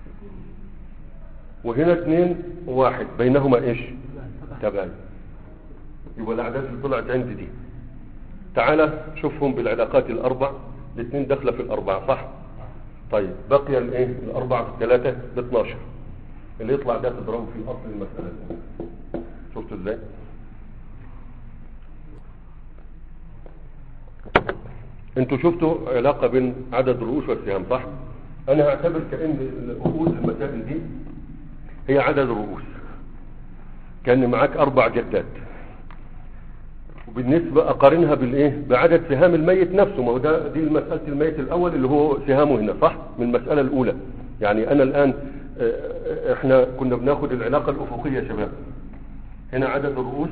وهنا اثنين وواحد بينهما ايش تباين يبقى الاعداد اللي طلعت عندي دي تعالى شوفهم بالعلاقات الاربع الاثنين داخله في الاربعه صح طيب بقي الايه الاربعه في الثلاثه ب 12 اللي يطلع ده تضربه في اصل المساله دي. شفتوا ازاي انتوا شفتوا علاقة بين عدد الرؤوس والسهام صح انا هعتبر كأن الرؤوس المسائل دي هي عدد الرؤوس كان معاك اربع جدات وبالنسبة اقارنها بالايه بعدد سهام الميت نفسه ما هو ده دي مسألة الميت الاول اللي هو سهامه هنا صح من المسألة الاولى يعني انا الان اه، احنا كنا بناخد العلاقة الافقية يا شباب هنا عدد الرؤوس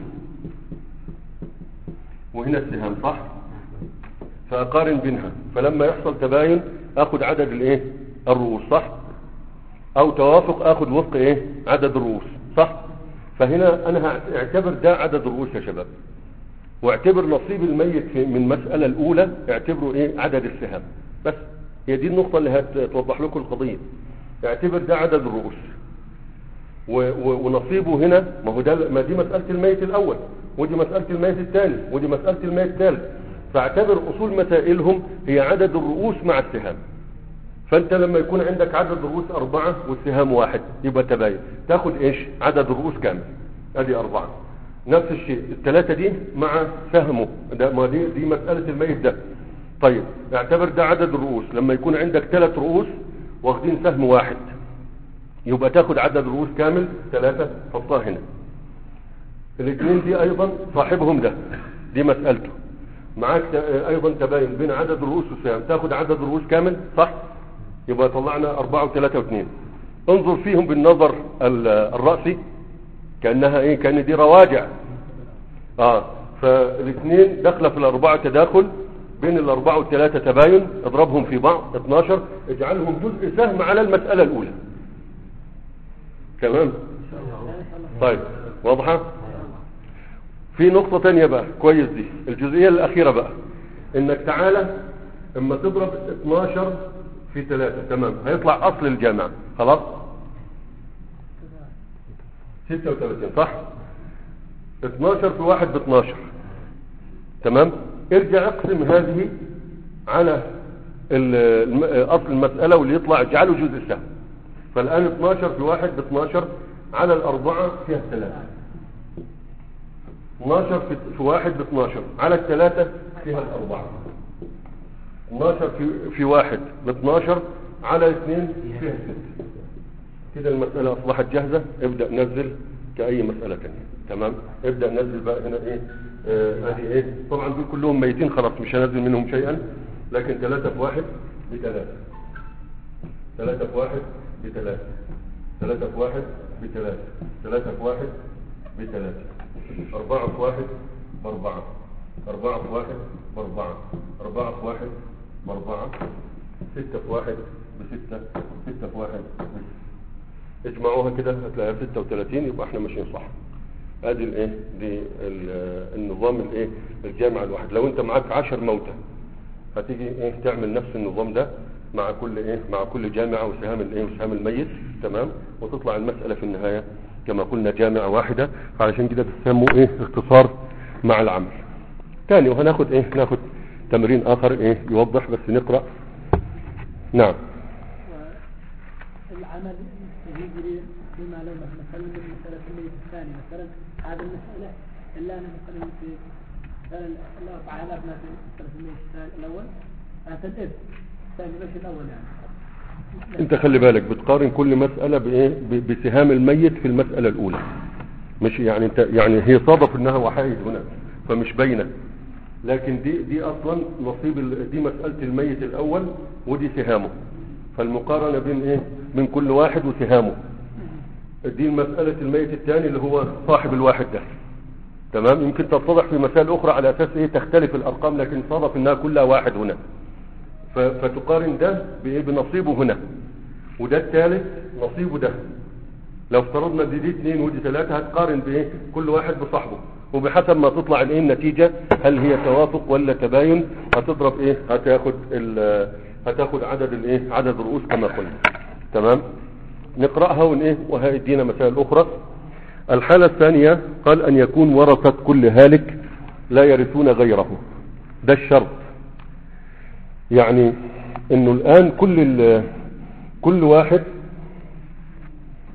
وهنا السهام صح فاقارن بينها فلما يحصل تباين اخد عدد الايه الرؤوس صح او توافق اخد وفق ايه عدد الرؤوس صح فهنا انا هعتبر ده عدد الرؤوس يا شباب واعتبر نصيب الميت في من المسألة الاولى اعتبره ايه عدد السهام بس هي دي النقطة اللي هتوضح لكم القضية اعتبر ده عدد الرؤوس و- و- ونصيبه هنا ما هو ده ما دي مسألة الميت الأول ودي مسألة الميت الثاني ودي مسألة الميت الثالث فاعتبر أصول مسائلهم هي عدد الرؤوس مع السهام فأنت لما يكون عندك عدد الرؤوس أربعة والسهام واحد يبقى تباين تاخد إيش عدد الرؤوس كامل أدي أربعة نفس الشيء الثلاثة دي مع سهمه ده ما دي دي مسألة الميت ده طيب اعتبر ده عدد الرؤوس لما يكون عندك ثلاث رؤوس واخدين سهم واحد يبقى تاخد عدد الرؤوس كامل ثلاثة حطها هنا الاثنين دي ايضا صاحبهم ده دي مسألته معاك ت- ايضا تباين بين عدد الرؤوس والسهام تاخد عدد الرؤوس كامل صح يبقى طلعنا أربعة وثلاثة واثنين انظر فيهم بالنظر ال- الرأسي كأنها ايه كأن دي رواجع اه فالاثنين داخله في الأربعة تداخل بين الأربعة والثلاثة تباين اضربهم في بعض 12 اجعلهم جزء سهم على المسألة الأولى تمام طيب واضحة في نقطة تانية بقى كويس دي الجزئية الأخيرة بقى إنك تعالى اما تضرب 12 في 3 تمام هيطلع أصل الجامعة خلاص 36 صح 12 في 1 ب 12 تمام ارجع اقسم هذه على ال- الم- اصل المسألة واللي يطلع اجعله جزء سهم فالآن 12 في 1 ب 12 على الأربعة فيها ثلاثة 12 في في 1 ب 12 على الثلاثة فيها الأربعة 12 في في 1 ب 12 على 2 فيها 6 كده المسألة أصبحت جاهزة ابدأ نزل كأي مسألة تانية تمام ابدأ نزل بقى هنا ايه آه، هذه ايه طبعا دول كلهم ميتين خلاص مش هنزل منهم شيئا لكن ثلاثة في واحد بثلاثة ثلاثة في واحد بثلاثة ثلاثة في واحد بثلاثة ثلاثة في واحد بثلاثة أربعة في واحد بأربعة أربعة في واحد بأربعة أربعة في واحد بأربعة ستة في واحد بستة ستة في واحد بستة اجمعوها كده هتلاقيها 36 يبقى احنا ماشيين صح ادي الايه دي ال- النظام الايه الجامع الواحد لو انت معاك 10 موتى هتيجي ايه تعمل نفس النظام ده مع كل ايه مع كل جامعه وسهام الايه وسهام الميت تمام وتطلع المساله في النهايه كما قلنا جامعه واحده فعلشان كده بتسموا ايه اختصار مع العمل تاني وهناخد ايه ناخد تمرين اخر ايه يوضح بس نقرا نعم العمل يجري بما لو مثلا من المسألة الميت الثاني مثلا هذه المسألة إلا أنا مثلا في مثلا الأربعة آلاف ما في مسألة الميت الثاني الأول هذا الإب الثاني مش الأول يعني انت خلي بالك بتقارن كل مسألة بايه ب- بسهام الميت في المسألة الاولى مش يعني انت يعني هي صادف انها وحايد هنا فمش باينة لكن دي دي اصلا نصيب ال- دي مسألة الميت الاول ودي سهامه فالمقارنة بين ايه بين كل واحد وسهامه دي مسألة الميت الثاني اللي هو صاحب الواحد ده تمام يمكن تتضح في مسائل اخرى على اساس ايه تختلف الارقام لكن صادف انها كلها واحد هنا ف- فتقارن ده بايه بنصيبه هنا وده الثالث نصيبه ده لو افترضنا دي دي اثنين ودي ثلاثة هتقارن بايه كل واحد بصاحبه وبحسب ما تطلع الايه النتيجة هل هي توافق ولا تباين هتضرب ايه هتاخد ال- هتاخد عدد الايه عدد الرؤوس كما قلنا تمام نقرأها ون ايه وهيدينا مسائل اخرى الحالة الثانية قال ان يكون ورثة كل هالك لا يرثون غيره ده الشرط يعني انه الان كل ال- كل واحد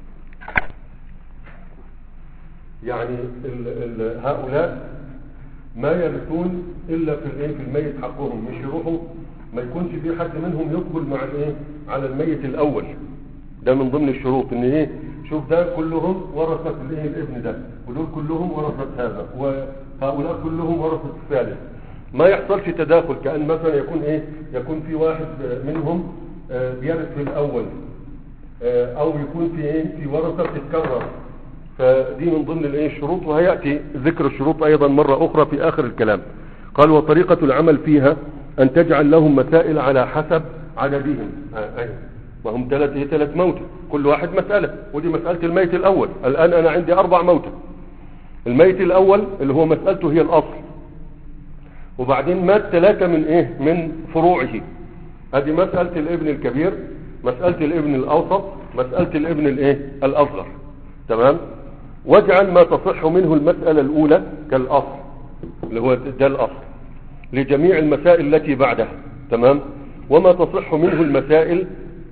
يعني ال ال هؤلاء ما يرثون الا في الايه في الميت حقهم مش يروحوا ما يكونش في حد منهم يقبل مع الايه على الميت الاول ده من ضمن الشروط ان ايه شوف ده كلهم ورثة الايه الابن ده ودول كلهم ورثة هذا وهؤلاء كلهم ورثة الثالث ما يحصلش تداخل كأن مثلا يكون ايه يكون في واحد منهم آه، بيرث في الاول آه، او يكون في ايه في ورثة بتتكرر فدي من ضمن الايه الشروط وهياتي ذكر الشروط ايضا مره اخرى في اخر الكلام قال وطريقه العمل فيها ان تجعل لهم مسائل على حسب عددهم آه أيوة. وهم ثلاث ايه ثلاث موتى كل واحد مساله ودي مساله الميت الاول الان انا عندي اربع موتى الميت الاول اللي هو مسالته هي الاصل وبعدين مات ثلاثه من ايه من فروعه ادي مساله الابن الكبير مساله الابن الاوسط مساله الابن الايه الاصغر تمام واجعل ما تصح منه المسألة الأولى كالأصل اللي هو ده الأصل لجميع المسائل التي بعدها تمام وما تصح منه المسائل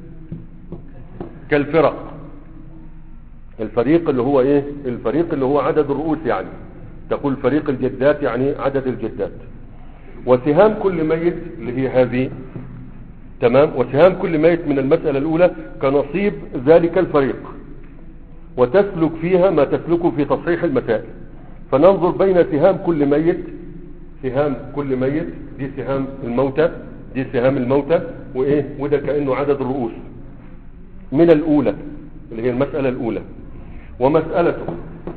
كالفرق الفريق اللي هو ايه الفريق اللي هو عدد الرؤوس يعني تقول فريق الجدات يعني عدد الجدات وسهام كل ميت اللي هي هذه تمام وسهام كل ميت من المسألة الأولى كنصيب ذلك الفريق وتسلك فيها ما تسلكه في تصحيح المسائل فننظر بين سهام كل ميت سهام كل ميت دي سهام الموتى دي سهام الموتى وايه وده كأنه عدد الرؤوس من الأولى اللي هي المسألة الأولى ومسألته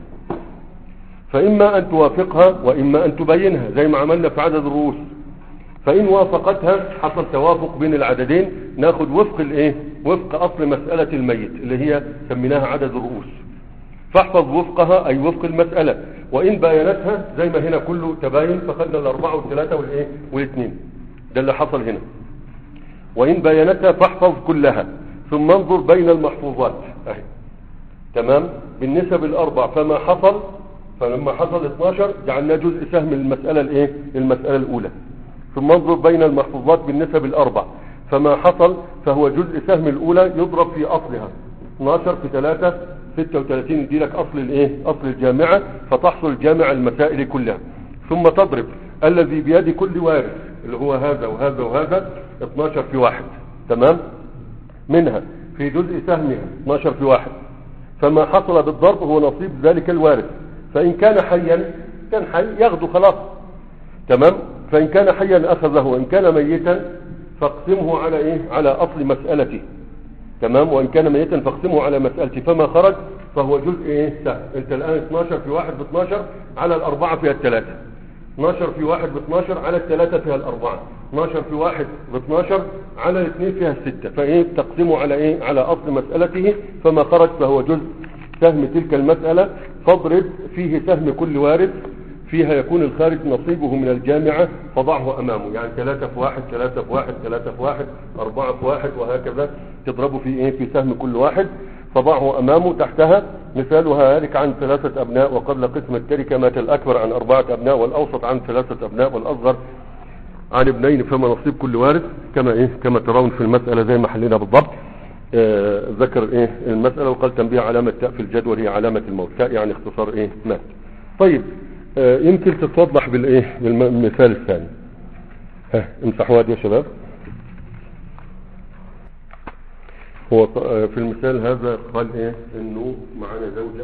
فإما أن توافقها وإما أن تبينها زي ما عملنا في عدد الرؤوس فإن وافقتها حصل توافق بين العددين ناخد وفق الايه وفق أصل مسألة الميت اللي هي سميناها عدد الرؤوس فاحفظ وفقها أي وفق المسألة وإن باينتها زي ما هنا كله تباين فخدنا الأربعة والثلاثة والإيه والاثنين ده اللي حصل هنا وإن باينتها فاحفظ كلها ثم انظر بين المحفوظات أهي تمام بالنسب الأربع فما حصل فلما حصل 12 جعلنا جزء سهم المسألة الإيه المسألة الأولى ثم انظر بين المحفوظات بالنسب الأربع فما حصل فهو جزء سهم الأولى يضرب في أصلها 12 في 3 36 يدي لك أصل الإيه أصل الجامعة فتحصل جامع المسائل كلها ثم تضرب الذي بيد كل وارث اللي هو هذا وهذا وهذا 12 في واحد تمام منها في جزء سهمها 12 في واحد فما حصل بالضرب هو نصيب ذلك الوارث فإن كان حيا كان حي ياخده خلاص تمام فإن كان حيا أخذه وإن كان ميتا فاقسمه على إيه على أصل مسألته تمام وإن كان ميتا فاقسمه على مسألته فما خرج فهو جزء إيه سهل أنت الآن 12 في واحد ب 12 على الأربعة فيها الثلاثة 12 في واحد ب 12 على الثلاثة فيها الأربعة 12 في واحد ب 12 على الاثنين فيها الستة فإيه تقسمه على إيه على أصل مسألته فما خرج فهو جزء سهم تلك المسألة فاضرب فيه سهم كل وارث فيها يكون الخارج نصيبه من الجامعة فضعه أمامه يعني ثلاثة في واحد ثلاثة في واحد ثلاثة في واحد أربعة في واحد وهكذا تضربه في إيه في سهم كل واحد فضعه أمامه تحتها مثالها هالك عن ثلاثة أبناء وقبل قسم التركة مات الأكبر عن أربعة أبناء والأوسط عن ثلاثة أبناء والأصغر عن ابنين فما نصيب كل وارث كما إيه كما ترون في المسألة زي ما حلينا بالضبط آه ذكر إيه المسألة وقال تنبيه علامة تاء في الجدول هي علامة الموت تاء يعني اختصار إيه مات طيب آه يمكن تتوضح بالايه بالمثال الثاني ها امسحوا يا شباب هو في المثال هذا قال ايه انه معانا زوجة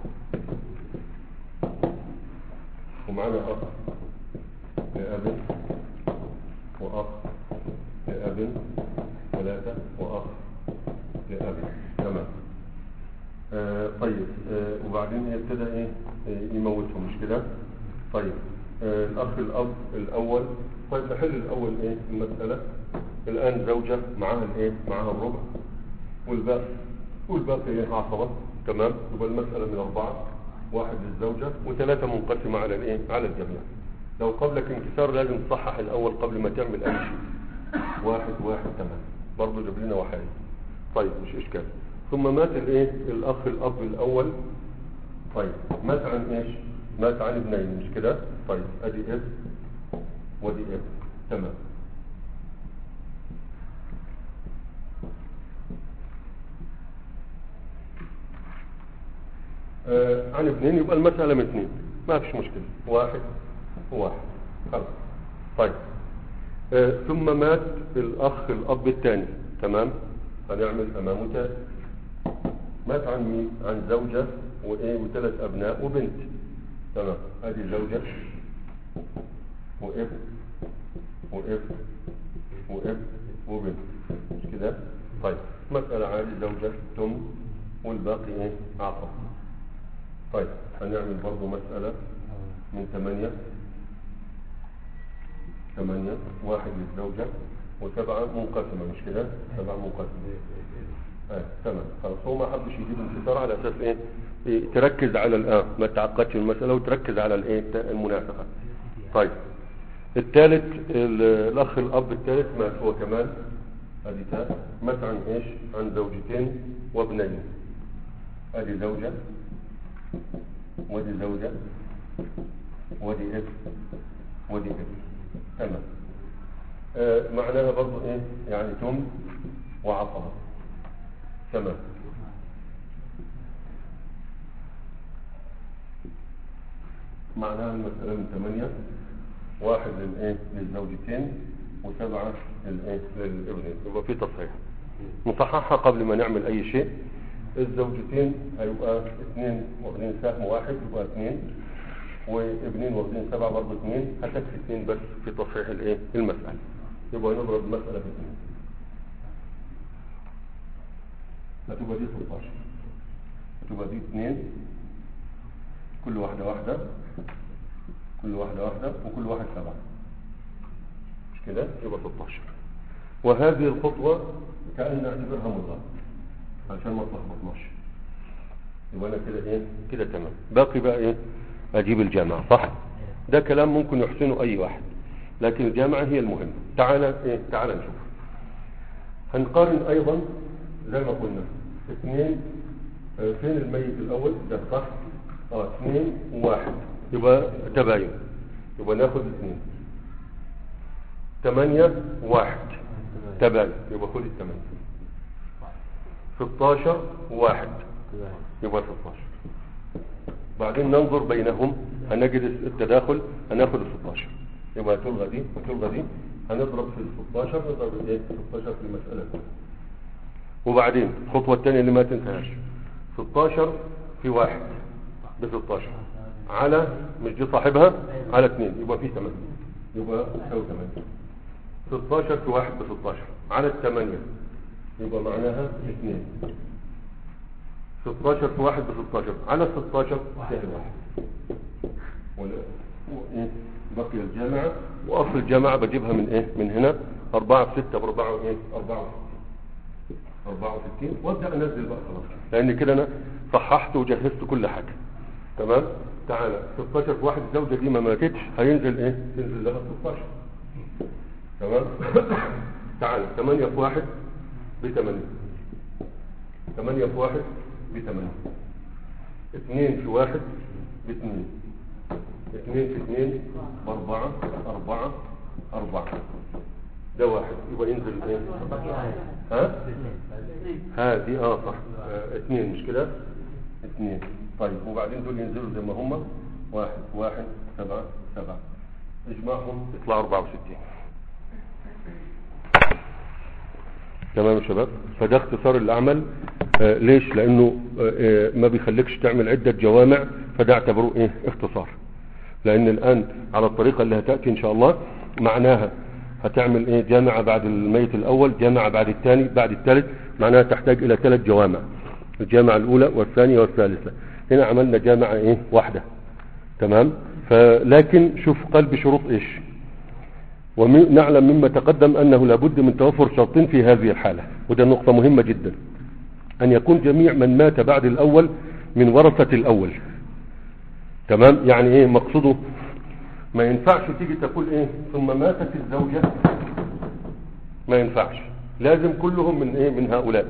ومعانا اخ لاب واخ لاب ثلاثة واخ لاب تمام آه طيب آه وبعدين ابتدى ايه آه يموتهم مش كده طيب آه الاخ الاب الاول طيب نحل الاول ايه المسألة الان زوجة معاها الايه معاها الربع والباقي والباقي ايه عصبة تمام يبقى المسألة من اربعة واحد للزوجة وثلاثة منقسمة على الايه على الجميع لو قبلك انكسار لازم تصحح الاول قبل ما تعمل اي شيء واحد واحد تمام برضه جاب لنا واحد طيب مش اشكال ثم مات الايه الاخ الاب الاول طيب مات عن ايش مات عن ابنين مش كده طيب ادي اب ودي اب تمام آه عن ابنين يبقى المسألة من اثنين ما فيش مشكلة واحد واحد خلاص طيب آه ثم مات الأخ الأب الثاني تمام هنعمل أمامه تاني مات عن مين؟ عن زوجة وإيه وثلاث أبناء وبنت تمام هذه زوجة وابن وابن وابن وبنت مش كده؟ طيب مسألة عادي زوجة ثم والباقي إيه؟ عقب طيب هنعمل برضو مسألة من ثمانية ثمانية واحد للزوجة وسبعة منقسمة مش كده؟ سبعة منقسمة اه تمام خلاص هو ما حبش يجيب انتصار على اساس ايه؟ إيه تركز على الان ما تعقدش المسألة وتركز على الايه؟ المنافقة طيب الثالث ال- الاخ الاب الثالث مات هو كمان ادي تاء مات عن ايش؟ عن زوجتين وابنين ادي زوجة ودي زوجة ودي ابن ودي ابن تمام آه معناها برضو ايه يعني تم وعصبة تمام معناها المسألة من ثمانية واحد للايه للزوجتين وسبعة للايه للابنين يبقى في تصحيح نصححها قبل ما نعمل اي شيء الزوجتين هيبقى اثنين واخدين سهم واحد يبقى اثنين وابنين واخدين سبعة برضه اثنين هتكفي اثنين بس في تصحيح الايه المسألة يبقى نضرب المسألة في اثنين هتبقى دي 16 هتبقى دي اثنين كل واحدة واحدة كل واحدة واحدة وكل واحد سبعة مش كده يبقى 16 وهذه الخطوة كأن نعتبرها مضغة عشان ما تلخبطناش يبقى انا كده ايه كده تمام باقي بقى ايه اجيب الجامعة صح ده كلام ممكن يحسنه اي واحد لكن الجامعة هي المهمة تعال ايه تعال نشوف هنقارن ايضا زي ما قلنا اثنين آه، فين الميت الاول ده صح اه اثنين وواحد يبقى تباين يبقى ناخد اثنين ثمانية واحد تباين يبقى خد الثمانية 16 واحد يبقى 16 بعدين ننظر بينهم هنجد التداخل هناخد ال 16 يبقى تلغى دي وتلغى دي هنضرب في ال 16 نضرب ايه 16 في المسألة دي. وبعدين الخطوة الثانية اللي ما تنساهاش 16 في واحد ب 16 على مش دي صاحبها على 2 يبقى في 8 يبقى تساوي 8 16 في واحد ب 16 على الثمانية يبقى معناها 2 16 في واحد ب 16 على 16 سهل واحد ولا إيه؟ بقي الجامعة وأصل الجامعة بجيبها من إيه من هنا 4 في 6 ب 4 وإيه 64 64 وابدا انزل بقى خلاص لان كده انا صححت وجهزت كل حاجه تمام تعالى 16 في واحد الزوجه دي ما ماتتش هينزل ايه تنزل لها 16 تمام تعالى 8 في واحد ب 8 8 في واحد ب 8 2 في واحد ب 2 2 في 2 ب 4 4 4 ده واحد يبقى ينزل ايه ها هذه اه صح آه اثنين مش كده اثنين طيب وبعدين دول ينزلوا زي ما هم واحد واحد سبعة سبعة اجمعهم يطلع 64 تمام يا شباب فده اختصار العمل آه ليش لانه آه آه ما بيخليكش تعمل عدة جوامع فده اعتبروه ايه اختصار لان الان على الطريقة اللي هتأتي ان شاء الله معناها هتعمل ايه جامعة بعد الميت الاول جامعة بعد الثاني بعد الثالث معناها تحتاج الى ثلاث جوامع الجامعة الاولى والثانية والثالثة هنا عملنا جامعة ايه واحدة تمام فلكن شوف قلب شروط ايش ونعلم مما تقدم انه لابد من توفر شرطين في هذه الحالة وده نقطة مهمة جدا ان يكون جميع من مات بعد الاول من ورثة الاول تمام يعني ايه مقصده ما ينفعش تيجي تقول ايه ثم ماتت الزوجة ما ينفعش لازم كلهم من ايه من هؤلاء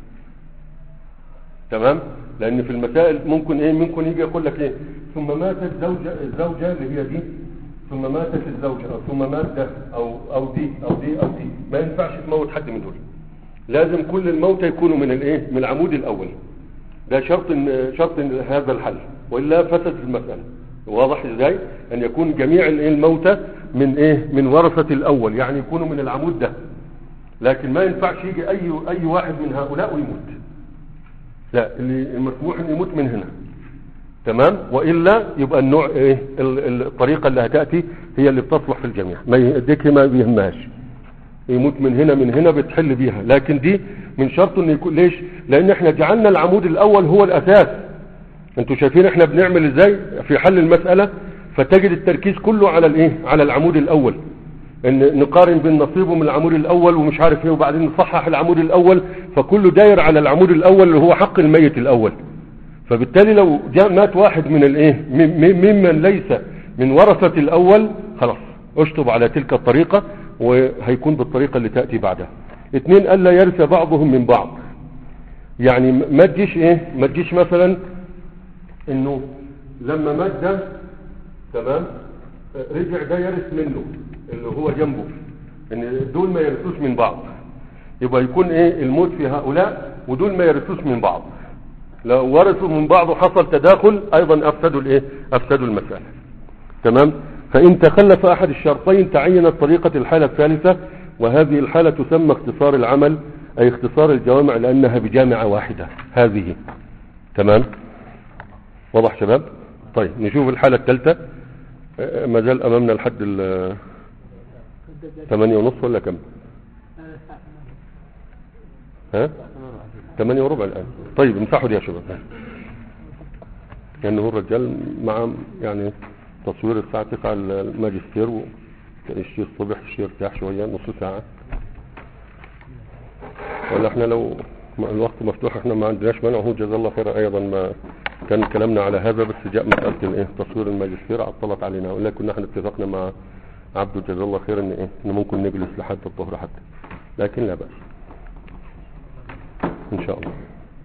تمام لان في المسائل ممكن ايه ممكن يجي يقول لك ايه ثم ماتت زوجة الزوجة اللي هي دي ثم ماتت الزوجة أو ثم مات ده او او دي او دي او دي ما ينفعش تموت حد من دول لازم كل الموتى يكونوا من الايه من العمود الاول ده شرط إن شرط إن هذا الحل والا فسد المسألة واضح ازاي ان يكون جميع الإيه الموتى من ايه من ورثة الاول يعني يكونوا من العمود ده لكن ما ينفعش يجي اي اي واحد من هؤلاء ويموت لا اللي المسموح انه يموت من هنا تمام والا يبقى النوع ايه ال- الطريقه اللي هتاتي هي اللي بتصلح في الجميع ما يديك ما بيهمهاش يموت من هنا من هنا بتحل بيها لكن دي من شرط انه يكون ليش لان احنا جعلنا العمود الاول هو الاساس انتوا شايفين احنا بنعمل ازاي في حل المسألة فتجد التركيز كله على الايه على العمود الاول ان نقارن بين نصيبه من العمود الاول ومش عارف ايه وبعدين نصحح العمود الاول فكله داير على العمود الاول اللي هو حق الميت الاول فبالتالي لو جاء مات واحد من الايه مم- مم- ممن ليس من ورثة الاول خلاص اشطب على تلك الطريقة وهيكون بالطريقة اللي تأتي بعدها اتنين الا يرث بعضهم من بعض يعني ما تجيش ايه ما تجيش مثلا انه لما مات ده تمام رجع ده يرث منه اللي هو جنبه ان دول ما يرثوش من بعض يبقى يكون ايه الموت في هؤلاء ودول ما يرثوش من بعض لو ورثوا من بعض وحصل تداخل ايضا افسدوا الايه افسدوا المسألة تمام فان تخلف احد الشرطين تعينت طريقة الحالة الثالثة وهذه الحالة تسمى اختصار العمل اي اختصار الجوامع لانها بجامعة واحدة هذه تمام واضح شباب طيب نشوف الحالة الثالثة آه، ما زال امامنا لحد ال ثمانية ونص ولا كم ها ثمانية وربع الان طيب امسحوا دي يا شباب لان هو الرجال مع يعني تصوير الساعة 9 الماجستير ويشتي الصبح يشتي يرتاح شوية نص ساعة ولا احنا لو ما الوقت مفتوح احنا ما عندناش مانع وهو جزا الله خيرا ايضا ما كان كلامنا على هذا بس جاء مسألة الايه تصوير الماجستير عطلت علينا ولا كنا احنا اتفقنا مع عبده جزا الله خيرا ان ايه ان ممكن نجلس لحد الظهر حتى لكن لا بأس ان شاء الله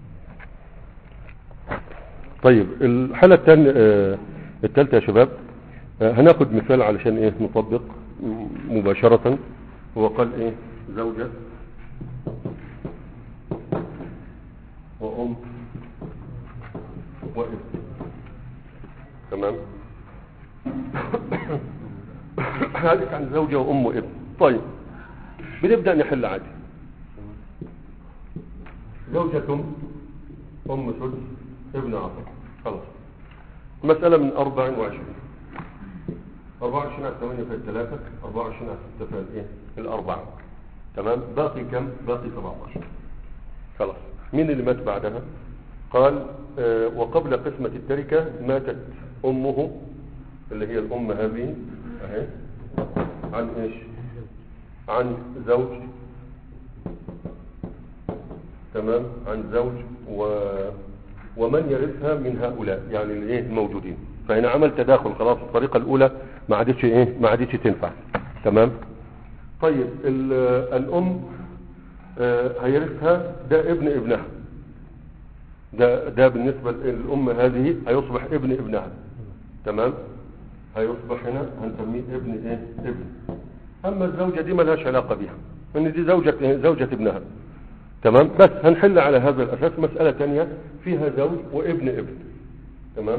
طيب الحالة الثانية آه، الثالثة يا شباب آه، هناخد مثال علشان ايه نطبق م- مباشرة هو قال ايه زوجة وأم وابن تمام هذه عن زوجة وأم وابن طيب بنبدأ نحل عادي زوجة أم سدس ابن عشر خلاص مسألة من 24 24 على 8 في الثلاثة 24 على 6 في الايه الأربعة تمام باقي كم باقي 17 خلاص مين اللي مات بعدها قال آه وقبل قسمة التركة ماتت أمه اللي هي الأم هذه أهي عن إيش عن زوج تمام عن زوج و ومن يرثها من هؤلاء يعني الايه الموجودين فهنا عمل تداخل خلاص الطريقة الأولى ما عادتش ايه ما عادتش تنفع تمام طيب ال- الأم آه، هيرثها ده ابن ابنها ده ده بالنسبة للأم هذه هيصبح ابن ابنها تمام هيصبح هنا هنسميه ابن ايه ابن اما الزوجة دي ملهاش علاقة بيها ان دي زوجة زوجة ابنها تمام بس هنحل على هذا الاساس مسألة تانية فيها زوج وابن ابن تمام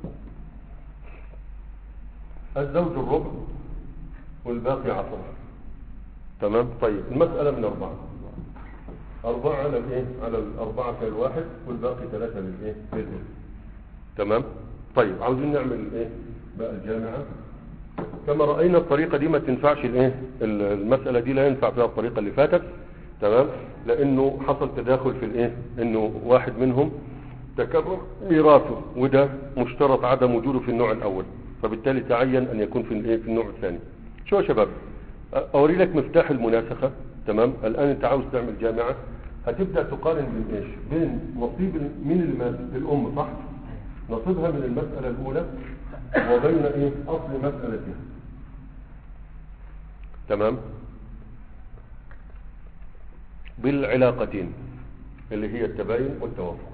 الزوج الربع والباقي عصر تمام طيب المسألة من أربعة أربعة على الإيه على الأربعة كالواحد والباقي ثلاثة للإيه للإيه تمام طيب عاوزين نعمل إيه بقى الجامعة كما رأينا الطريقة دي ما تنفعش الإيه ال- المسألة دي لا ينفع فيها الطريقة اللي فاتت تمام لأنه حصل تداخل في الإيه إنه واحد منهم تكرر ميراثه وده مشترط عدم وجوده في النوع الأول فبالتالي تعين أن يكون في الإيه في النوع الثاني شو يا شباب أوري لك مفتاح المناسخة تمام الآن أنت عاوز تعمل جامعة هتبدأ تقارن بين إيش بين نصيب ال- مين اللي مات الأم صح نصيبها من المسألة الأولى وبين إيه أصل مسألتها تمام بالعلاقتين اللي هي التباين والتوافق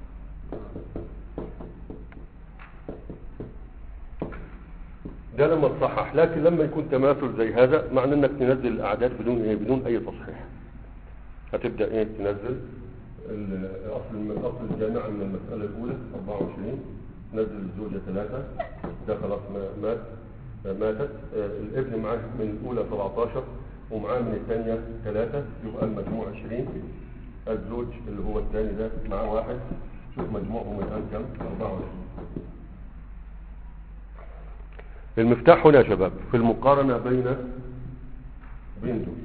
ده لما تصحح لكن لما يكون تماثل زي هذا معنى انك تنزل الاعداد بدون ايه بدون اي تصحيح هتبدا ايه تنزل ال- اصل من اصل الجامعه من المساله الاولى 24 نزل الزوجة ثلاثة ده خلاص ما- مات ماتت آه، الابن معاه من الأولى 17 ومعاه من الثانية ثلاثة يبقى المجموع 20 الزوج اللي هو الثاني ده معاه واحد شوف مجموعهم الآن كم 24 المفتاح هنا يا شباب في المقارنة بين بين دول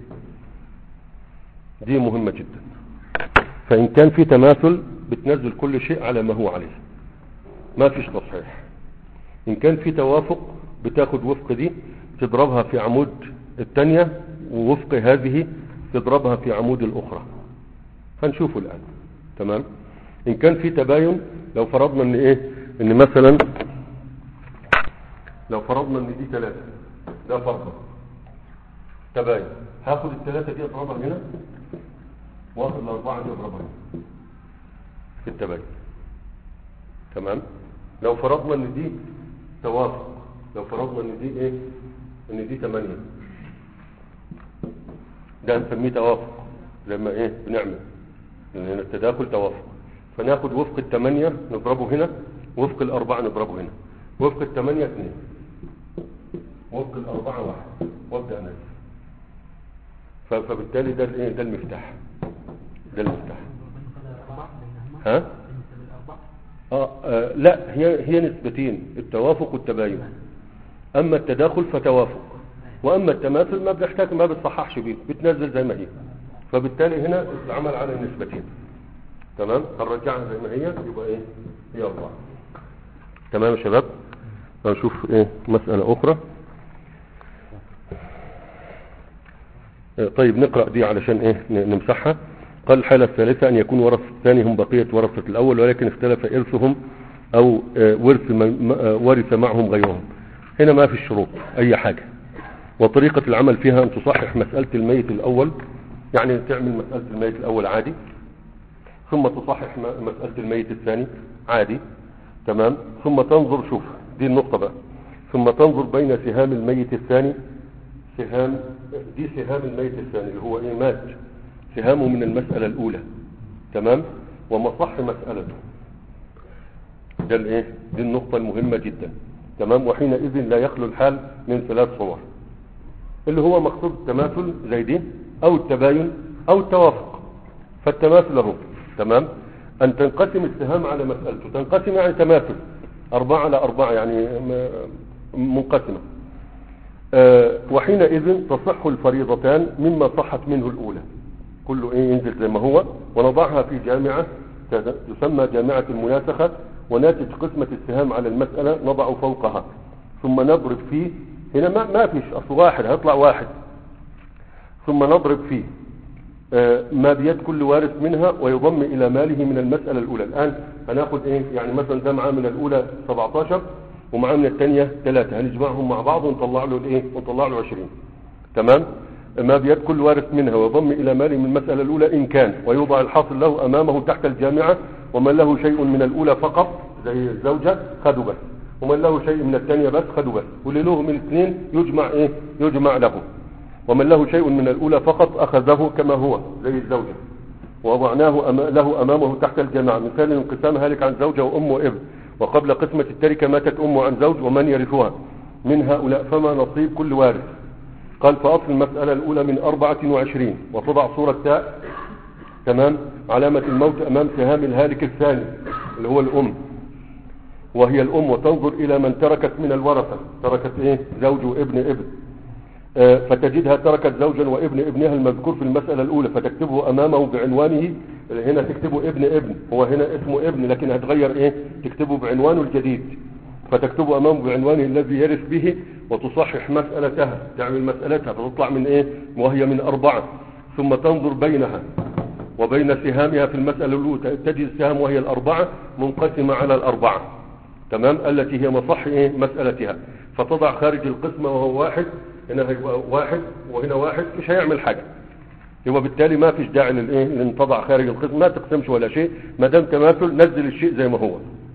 دي مهمة جدا فإن كان في تماثل بتنزل كل شيء على ما هو عليه ما فيش تصحيح إن كان في توافق بتاخد وفق دي تضربها في عمود التانية ووفق هذه تضربها في عمود الأخرى هنشوفه الآن تمام إن كان في تباين لو فرضنا إن إيه إن مثلا لو فرضنا إن دي ثلاثة ده فرضا تباين هاخد الثلاثة دي اضربها هنا واخد الأربعة دي اضربها هنا في التباين تمام لو فرضنا ان دي توافق لو فرضنا ان دي ايه ان دي تمانية ده هنسميه توافق لما ايه بنعمل لان التداخل توافق فناخد وفق التمانية نضربه هنا وفق الاربعة نضربه هنا وفق التمانية اثنين وفق الاربعة واحد وابدأ نزل ف- فبالتالي ده الايه ده المفتاح ده المفتاح ها آه آه لا هي هي نسبتين التوافق والتباين اما التداخل فتوافق واما التماثل ما بنحتاج ما بتصححش بيه بتنزل زي ما هي فبالتالي هنا العمل على النسبتين تمام هنرجعها زي ما هي يبقى ايه هي اربعه تمام يا شباب هنشوف ايه مسألة اخرى آه، طيب نقرأ دي علشان ايه ن- نمسحها قال الحالة الثالثة أن يكون ورث الثاني هم بقية ورثة الأول ولكن اختلف إرثهم أو آه، ورث من- م- آه، ورث معهم غيرهم هنا ما في الشروط أي حاجة وطريقة العمل فيها أن تصحح مسألة الميت الأول يعني تعمل مسألة الميت الأول عادي ثم تصحح م- مسألة الميت الثاني عادي تمام ثم تنظر شوف دي النقطة بقى ثم تنظر بين سهام الميت الثاني سهام دي سهام الميت الثاني اللي هو ايه مات سهامه من المسألة الأولى تمام ومصح مسألته ده الايه دي النقطة المهمة جدا تمام وحينئذ لا يخلو الحال من ثلاث صور اللي هو مقصود التماثل زي دي او التباين او التوافق فالتماثل له تمام ان تنقسم السهام على مسألته تنقسم يعني تماثل اربعة على اربعة يعني م- منقسمة آه، وحينئذ تصح الفريضتان مما صحت منه الأولى كله إيه ينزل زي ما هو ونضعها في جامعة ت- تسمى جامعة المناسخة وناتج قسمة السهام على المسألة نضع فوقها ثم نضرب فيه هنا ما, ما فيش أصل واحد هيطلع واحد ثم نضرب فيه آه، ما بيد كل وارث منها ويضم إلى ماله من المسألة الأولى الآن هناخد إيه يعني مثلا ده معاه من الأولى 17 ومعاه من الثانية 3 هنجمعهم مع بعض ونطلع له الإيه ونطلع له 20 تمام ما بيد كل وارث منها ويضم إلى ماله من المسألة الأولى إن كان ويوضع الحاصل له أمامه تحت الجامعة ومن له شيء من الأولى فقط زي الزوجة خدوا بس ومن له شيء من الثانية بس خدوا بس واللي له من الاثنين يجمع إيه يجمع له ومن له شيء من الأولى فقط أخذه كما هو زي الزوجة ووضعناه أما له أمامه تحت الجماعة مثال انقسام هالك عن زوجة وأم وابن وقبل قسمة التركة ماتت أم عن زوج ومن يرثها من هؤلاء فما نصيب كل وارث قال فأصل المسألة الأولى من أربعة وعشرين وتضع صورة تاء تمام علامة الموت أمام سهام الهالك الثاني اللي هو الأم وهي الأم وتنظر إلى من تركت من الورثة تركت إيه زوج وابن ابن آه، فتجدها تركت زوجا وابن ابنها المذكور في المسألة الأولى فتكتبه أمامه بعنوانه هنا تكتبه ابن ابن هو هنا اسمه ابن لكن هتغير ايه تكتبه بعنوانه الجديد فتكتبه أمامه بعنوانه الذي يرث به وتصحح مسألتها تعمل مسألتها فتطلع من ايه وهي من أربعة ثم تنظر بينها وبين سهامها في المسألة الأولى تجد السهام وهي الأربعة منقسمة على الأربعة تمام التي هي مصح ايه مسألتها فتضع خارج القسمة وهو واحد هنا هيبقى واحد وهنا واحد مش هيعمل حاجة يبقى بالتالي ما فيش داعي للايه لان تضع خارج القسم ما تقسمش ولا شيء ما دام تماثل نزل الشيء زي ما هو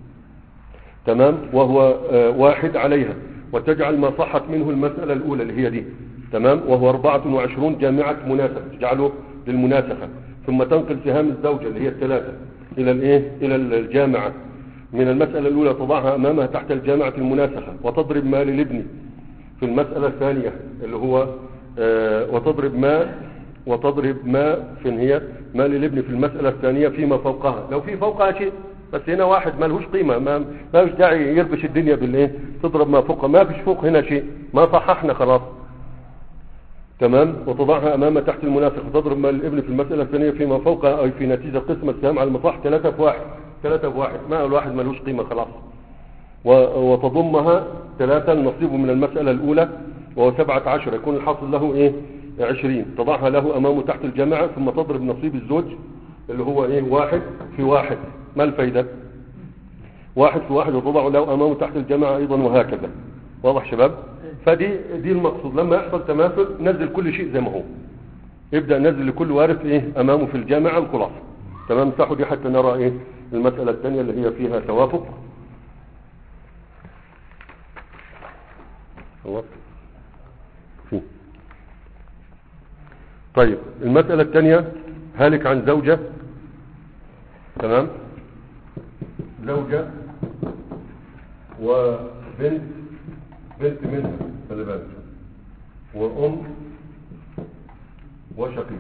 تمام وهو آه واحد عليها وتجعل ما صحت منه المسألة الأولى اللي هي دي تمام وهو 24 جامعة مناسخة تجعله للمناسخة ثم تنقل سهام الزوجة اللي هي الثلاثة إلى الايه إلى الجامعة من المسألة الأولى تضعها أمامها تحت الجامعة المناسخة وتضرب ما للابن في المسألة الثانية اللي هو آه وتضرب ما وتضرب ما فين هي ما للابن في المسألة الثانية فيما فوقها لو في فوقها شيء بس هنا واحد ما لهوش قيمة ما ما فيش داعي يربش الدنيا بالايه تضرب ما فوقها ما فيش فوق هنا شيء ما صححنا خلاص تمام وتضعها أمام تحت المناسخ وتضرب ما للابن في المسألة الثانية فيما فوقها أي في نتيجة قسم السهام على المصاح ثلاثة في واحد ثلاثة في واحد ما الواحد ملوش قيمة خلاص و- وتضمها ثلاثة النصيب من المسألة الأولى وهو سبعة عشر يكون الحاصل له إيه عشرين تضعها له أمامه تحت الجماعة ثم تضرب نصيب الزوج اللي هو إيه واحد في واحد ما الفايدة واحد في واحد وتضع له أمامه تحت الجماعة أيضا وهكذا واضح شباب فدي دي المقصود لما يحصل تماثل نزل كل شيء زي ما هو يبدأ نزل لكل وارث إيه أمامه في الجامعة الخلاصة تمام مسحوا دي حتى نرى إيه المسألة الثانية اللي هي فيها توافق خلاص في طيب المسألة الثانية هالك عن زوجة تمام زوجة وبنت بنت منها خلي بالك وأم وشقيق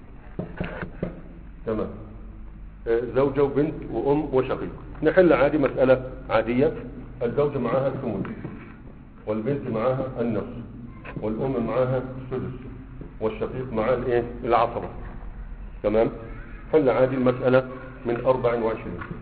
تمام آه، زوجة وبنت وأم وشقيق نحل عادي مسألة عادية الزوجة معاها الثمن والبنت معاها النصف والأم معاها السدس والشقيق معاه الايه العصبة تمام حل عادي المسألة من 24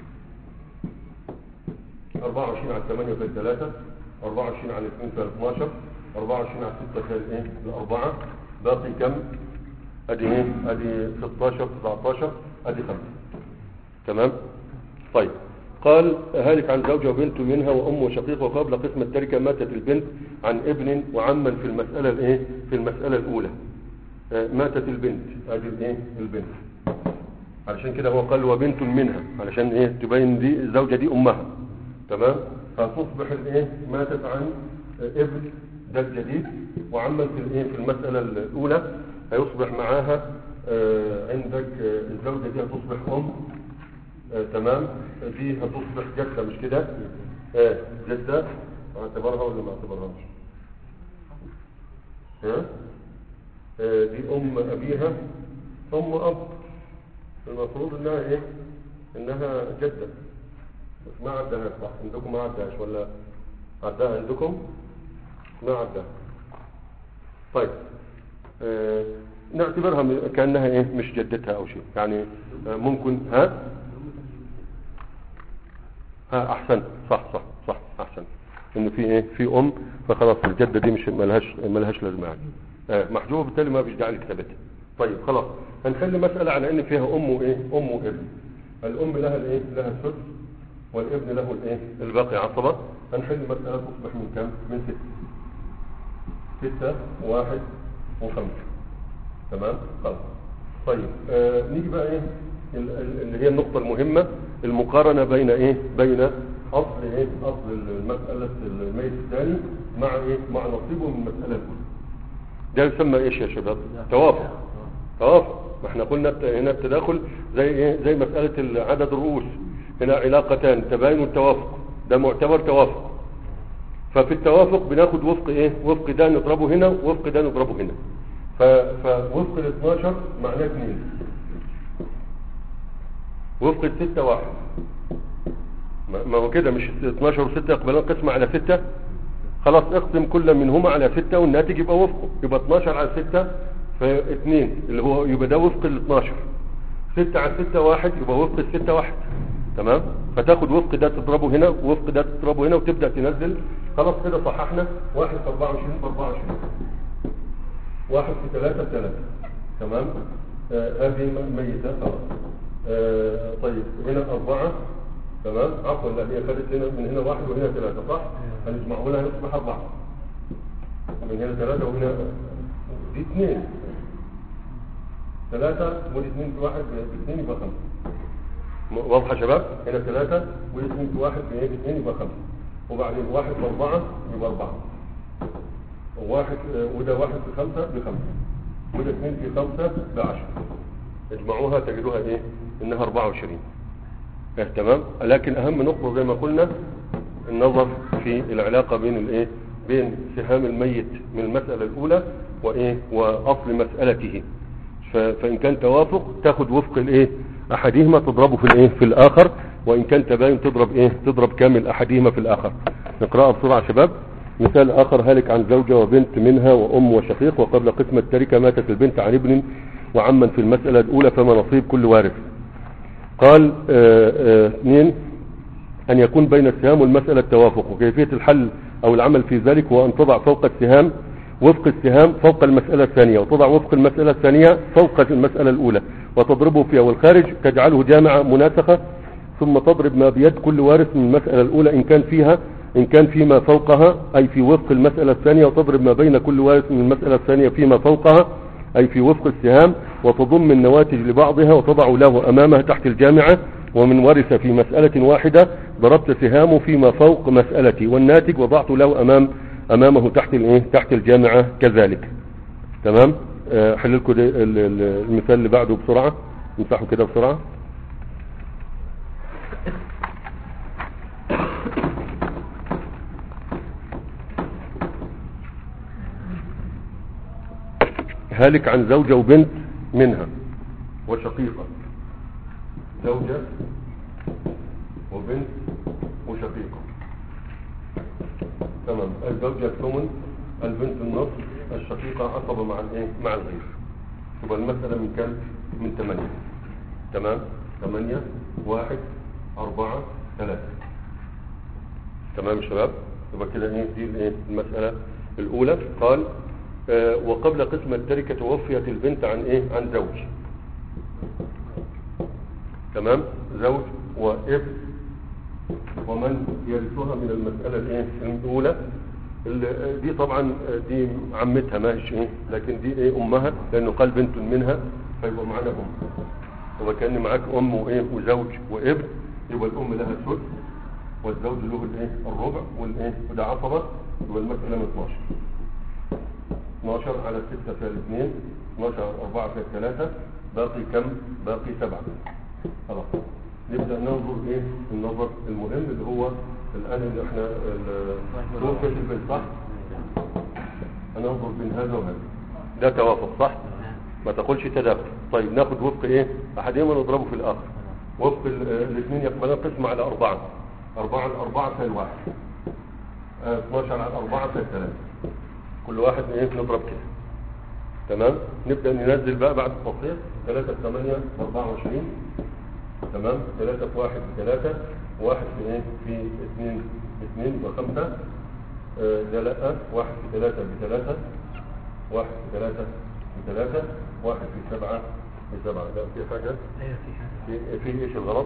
24 على 8 في 3 24 على 2 في 12 24 على 6 في الايه الأربعة باقي كم ادي ايه ادي 16 19 ادي 5 تمام طيب قال هالك عن زوجة وبنت منها وأم وشقيق وقبل قسم التركة ماتت البنت عن ابن وعما في المسألة الايه في المسألة الأولى آه، ماتت البنت ادي الايه البنت علشان كده هو قال وبنت منها علشان ايه تبين دي الزوجة دي أمها تمام فتصبح الايه ماتت عن آه، ابن ده الجديد وعما في الايه في المسألة الأولى هيصبح معاها آه، عندك آه، الزوجة دي هتصبح أم آه، تمام دي هتصبح جدة مش كده آه جدة اعتبرها ولا ما اعتبرهاش ها آه دي ام ابيها ام اب المفروض انها ايه انها جدة بس ما عدها صح عندكم ما عدهاش ولا عدها عندكم ما عدها طيب آه نعتبرها م- كأنها ايه مش جدتها او شيء يعني آه ممكن ها ها احسن صح صح صح احسن ان في ايه في ام فخلاص الجده دي مش ملهاش ملهاش لازمه يعني آه محجوبه بالتالي ما فيش داعي لكتابتها طيب خلاص هنخلي مساله على ان فيها ام وايه ام وابن الام لها الايه لها السدس والابن له الايه الباقي عصبه هنحل مساله تصبح من كم من ست ستة واحد وخمسة تمام خلاص طيب آه نيجي بقى ايه ال- ال- اللي هي النقطة المهمة المقارنة بين ايه بين اصل ايه اصل المسألة الميت الثاني مع ايه مع نصيبه من المسألة الاولى ده يسمى ايش يا شباب توافق توافق ما احنا قلنا الت- هنا التداخل زي ايه زي مسألة عدد الرؤوس هنا علاقتان تباين والتوافق ده معتبر توافق ففي التوافق بناخد وفق ايه وفق ده نضربه هنا ووفق ده نضربه هنا ف... فوفق ال 12 معناه 2 وفق ال 6 واحد ما ما هو كده مش 12 و6 يقبلون قسمة على 6 خلاص اقسم كل منهما على 6 والناتج يبقى وفقه يبقى 12 على 6 في 2 اللي هو يبقى ده وفق ال 12 6 على 6 واحد يبقى وفق ال 6 واحد تمام فتاخد وفق ده تضربه هنا ووفق ده تضربه هنا وتبدأ تنزل خلاص كده صححنا واحد في 24 في 24 واحد في ثلاثة في ثلاثة تمام آه هذه م- ميتة خلاص آه طيب هنا أربعة تمام عفوا لا هي خدت هنا من هنا واحد وهنا ثلاثة صح هنجمعه هنا هنصبح أربعة من هنا ثلاثة وهنا دي اثنين ثلاثة ودي اثنين في واحد باثنين يبقى خمسة م- واضحة يا شباب هنا ثلاثة ودي اثنين في واحد باثنين يبقى خمسة وبعدين واحد في أربعة يبقى أربعة وواحد آه، وده واحد في خمسة بخمسة وده اثنين في خمسة بعشرة اجمعوها تجدوها ايه انها 24 اه تمام لكن اهم نقطة زي ما قلنا النظر في العلاقة بين الايه بين سهام الميت من المسألة الاولى وايه واصل مسألته ف- فان كان توافق تاخد وفق الايه احدهما تضربه في الايه في الاخر وان كان تباين تضرب ايه تضرب كامل احدهما في الاخر نقرأها بسرعة يا شباب مثال اخر هلك عن زوجة وبنت منها وام وشقيق وقبل قسمة التركة ماتت البنت عن ابن وعما في المسألة الاولى فما نصيب كل وارث قال آه، آه، اثنين أن يكون بين السهام والمسألة التوافق وكيفية الحل أو العمل في ذلك هو أن تضع فوق السهام وفق السهام فوق المسألة الثانية وتضع وفق المسألة الثانية فوق المسألة الأولى وتضربه فيها والخارج تجعله جامعة مناسخة ثم تضرب ما بيد كل وارث من المسألة الأولى إن كان فيها إن كان فيما فوقها أي في وفق المسألة الثانية وتضرب ما بين كل وارث من المسألة الثانية فيما فوقها أي في وفق السهام وتضم النواتج لبعضها وتضع له أمامها تحت الجامعة ومن ورث في مسألة واحدة ضربت سهامه فيما فوق مسألتي والناتج وضعت له أمام أمامه تحت الإيه تحت الجامعة كذلك تمام آه، حل لكم ده ال- ال- المثال اللي بعده بسرعة نمسحه كده بسرعة هالك عن زوجة وبنت منها وشقيقة زوجة وبنت وشقيقة تمام الزوجة الثمن البنت النصف الشقيقة عصبة مع الايه مع الغير يبقى المسألة من كام من ثمانية تمام ثمانية واحد أربعة ثلاثة تمام يا شباب يبقى كده ايه دي الايه المسألة الأولى قال آه وقبل قسم التركة توفيت البنت عن ايه عن زوج تمام زوج وابن ومن يرثها من المسألة الايه الأولى ال- دي طبعا دي عمتها ماشي ايه لكن دي ايه امها لانه قال بنت منها فيبقى معانا ام يبقى كان معاك ام وايه وزوج وابن يبقى الام لها الثلث والزوج له الايه الربع والايه وده عصبه يبقى المسألة من 12 12 على 6 في الاثنين 12 على 4 في الثلاثة باقي كم باقي 7 خلاص نبدأ ننظر ايه النظر المهم اللي هو الآن اللي احنا ال- توفيت البنت صح هننظر بين هذا وهذا ده توافق صح ما تقولش تداخل طيب ناخد وفق ايه احدهما نضربه في الاخر وفق ال- الاثنين يقبلان قسمة على اربعة اربعة على اربعة في الواحد آه، 12 على اربعة في الثلاثة كل واحد ايه نضرب كده تمام نبدأ ننزل بقى بعد التصحيح 3 في 8 24 تمام 3 في 1 في 3 واحد في ايه في 2 2 يبقى 5 ده لا 1 في 3 ب 3 1 في 3 ب 3 1 في 7 ب 7 لا في حاجة في في ايش الغلط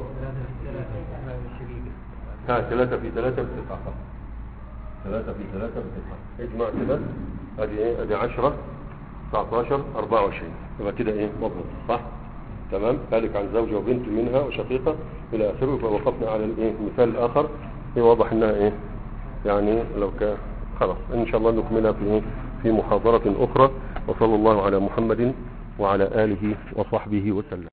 ها 3 في 3 ب 9 3 في 3 ب 9 اجمع كده ادي ايه ادي 10 19 24 يبقى كده ايه مضبوط صح تمام ذلك عن زوجة وبنت منها وشقيقة الى اخره فوقفنا على الايه المثال الاخر هي واضح انها ايه يعني لو كان خلاص ان شاء الله نكملها في ايه في محاضرة اخرى وصلى الله على محمد وعلى اله وصحبه وسلم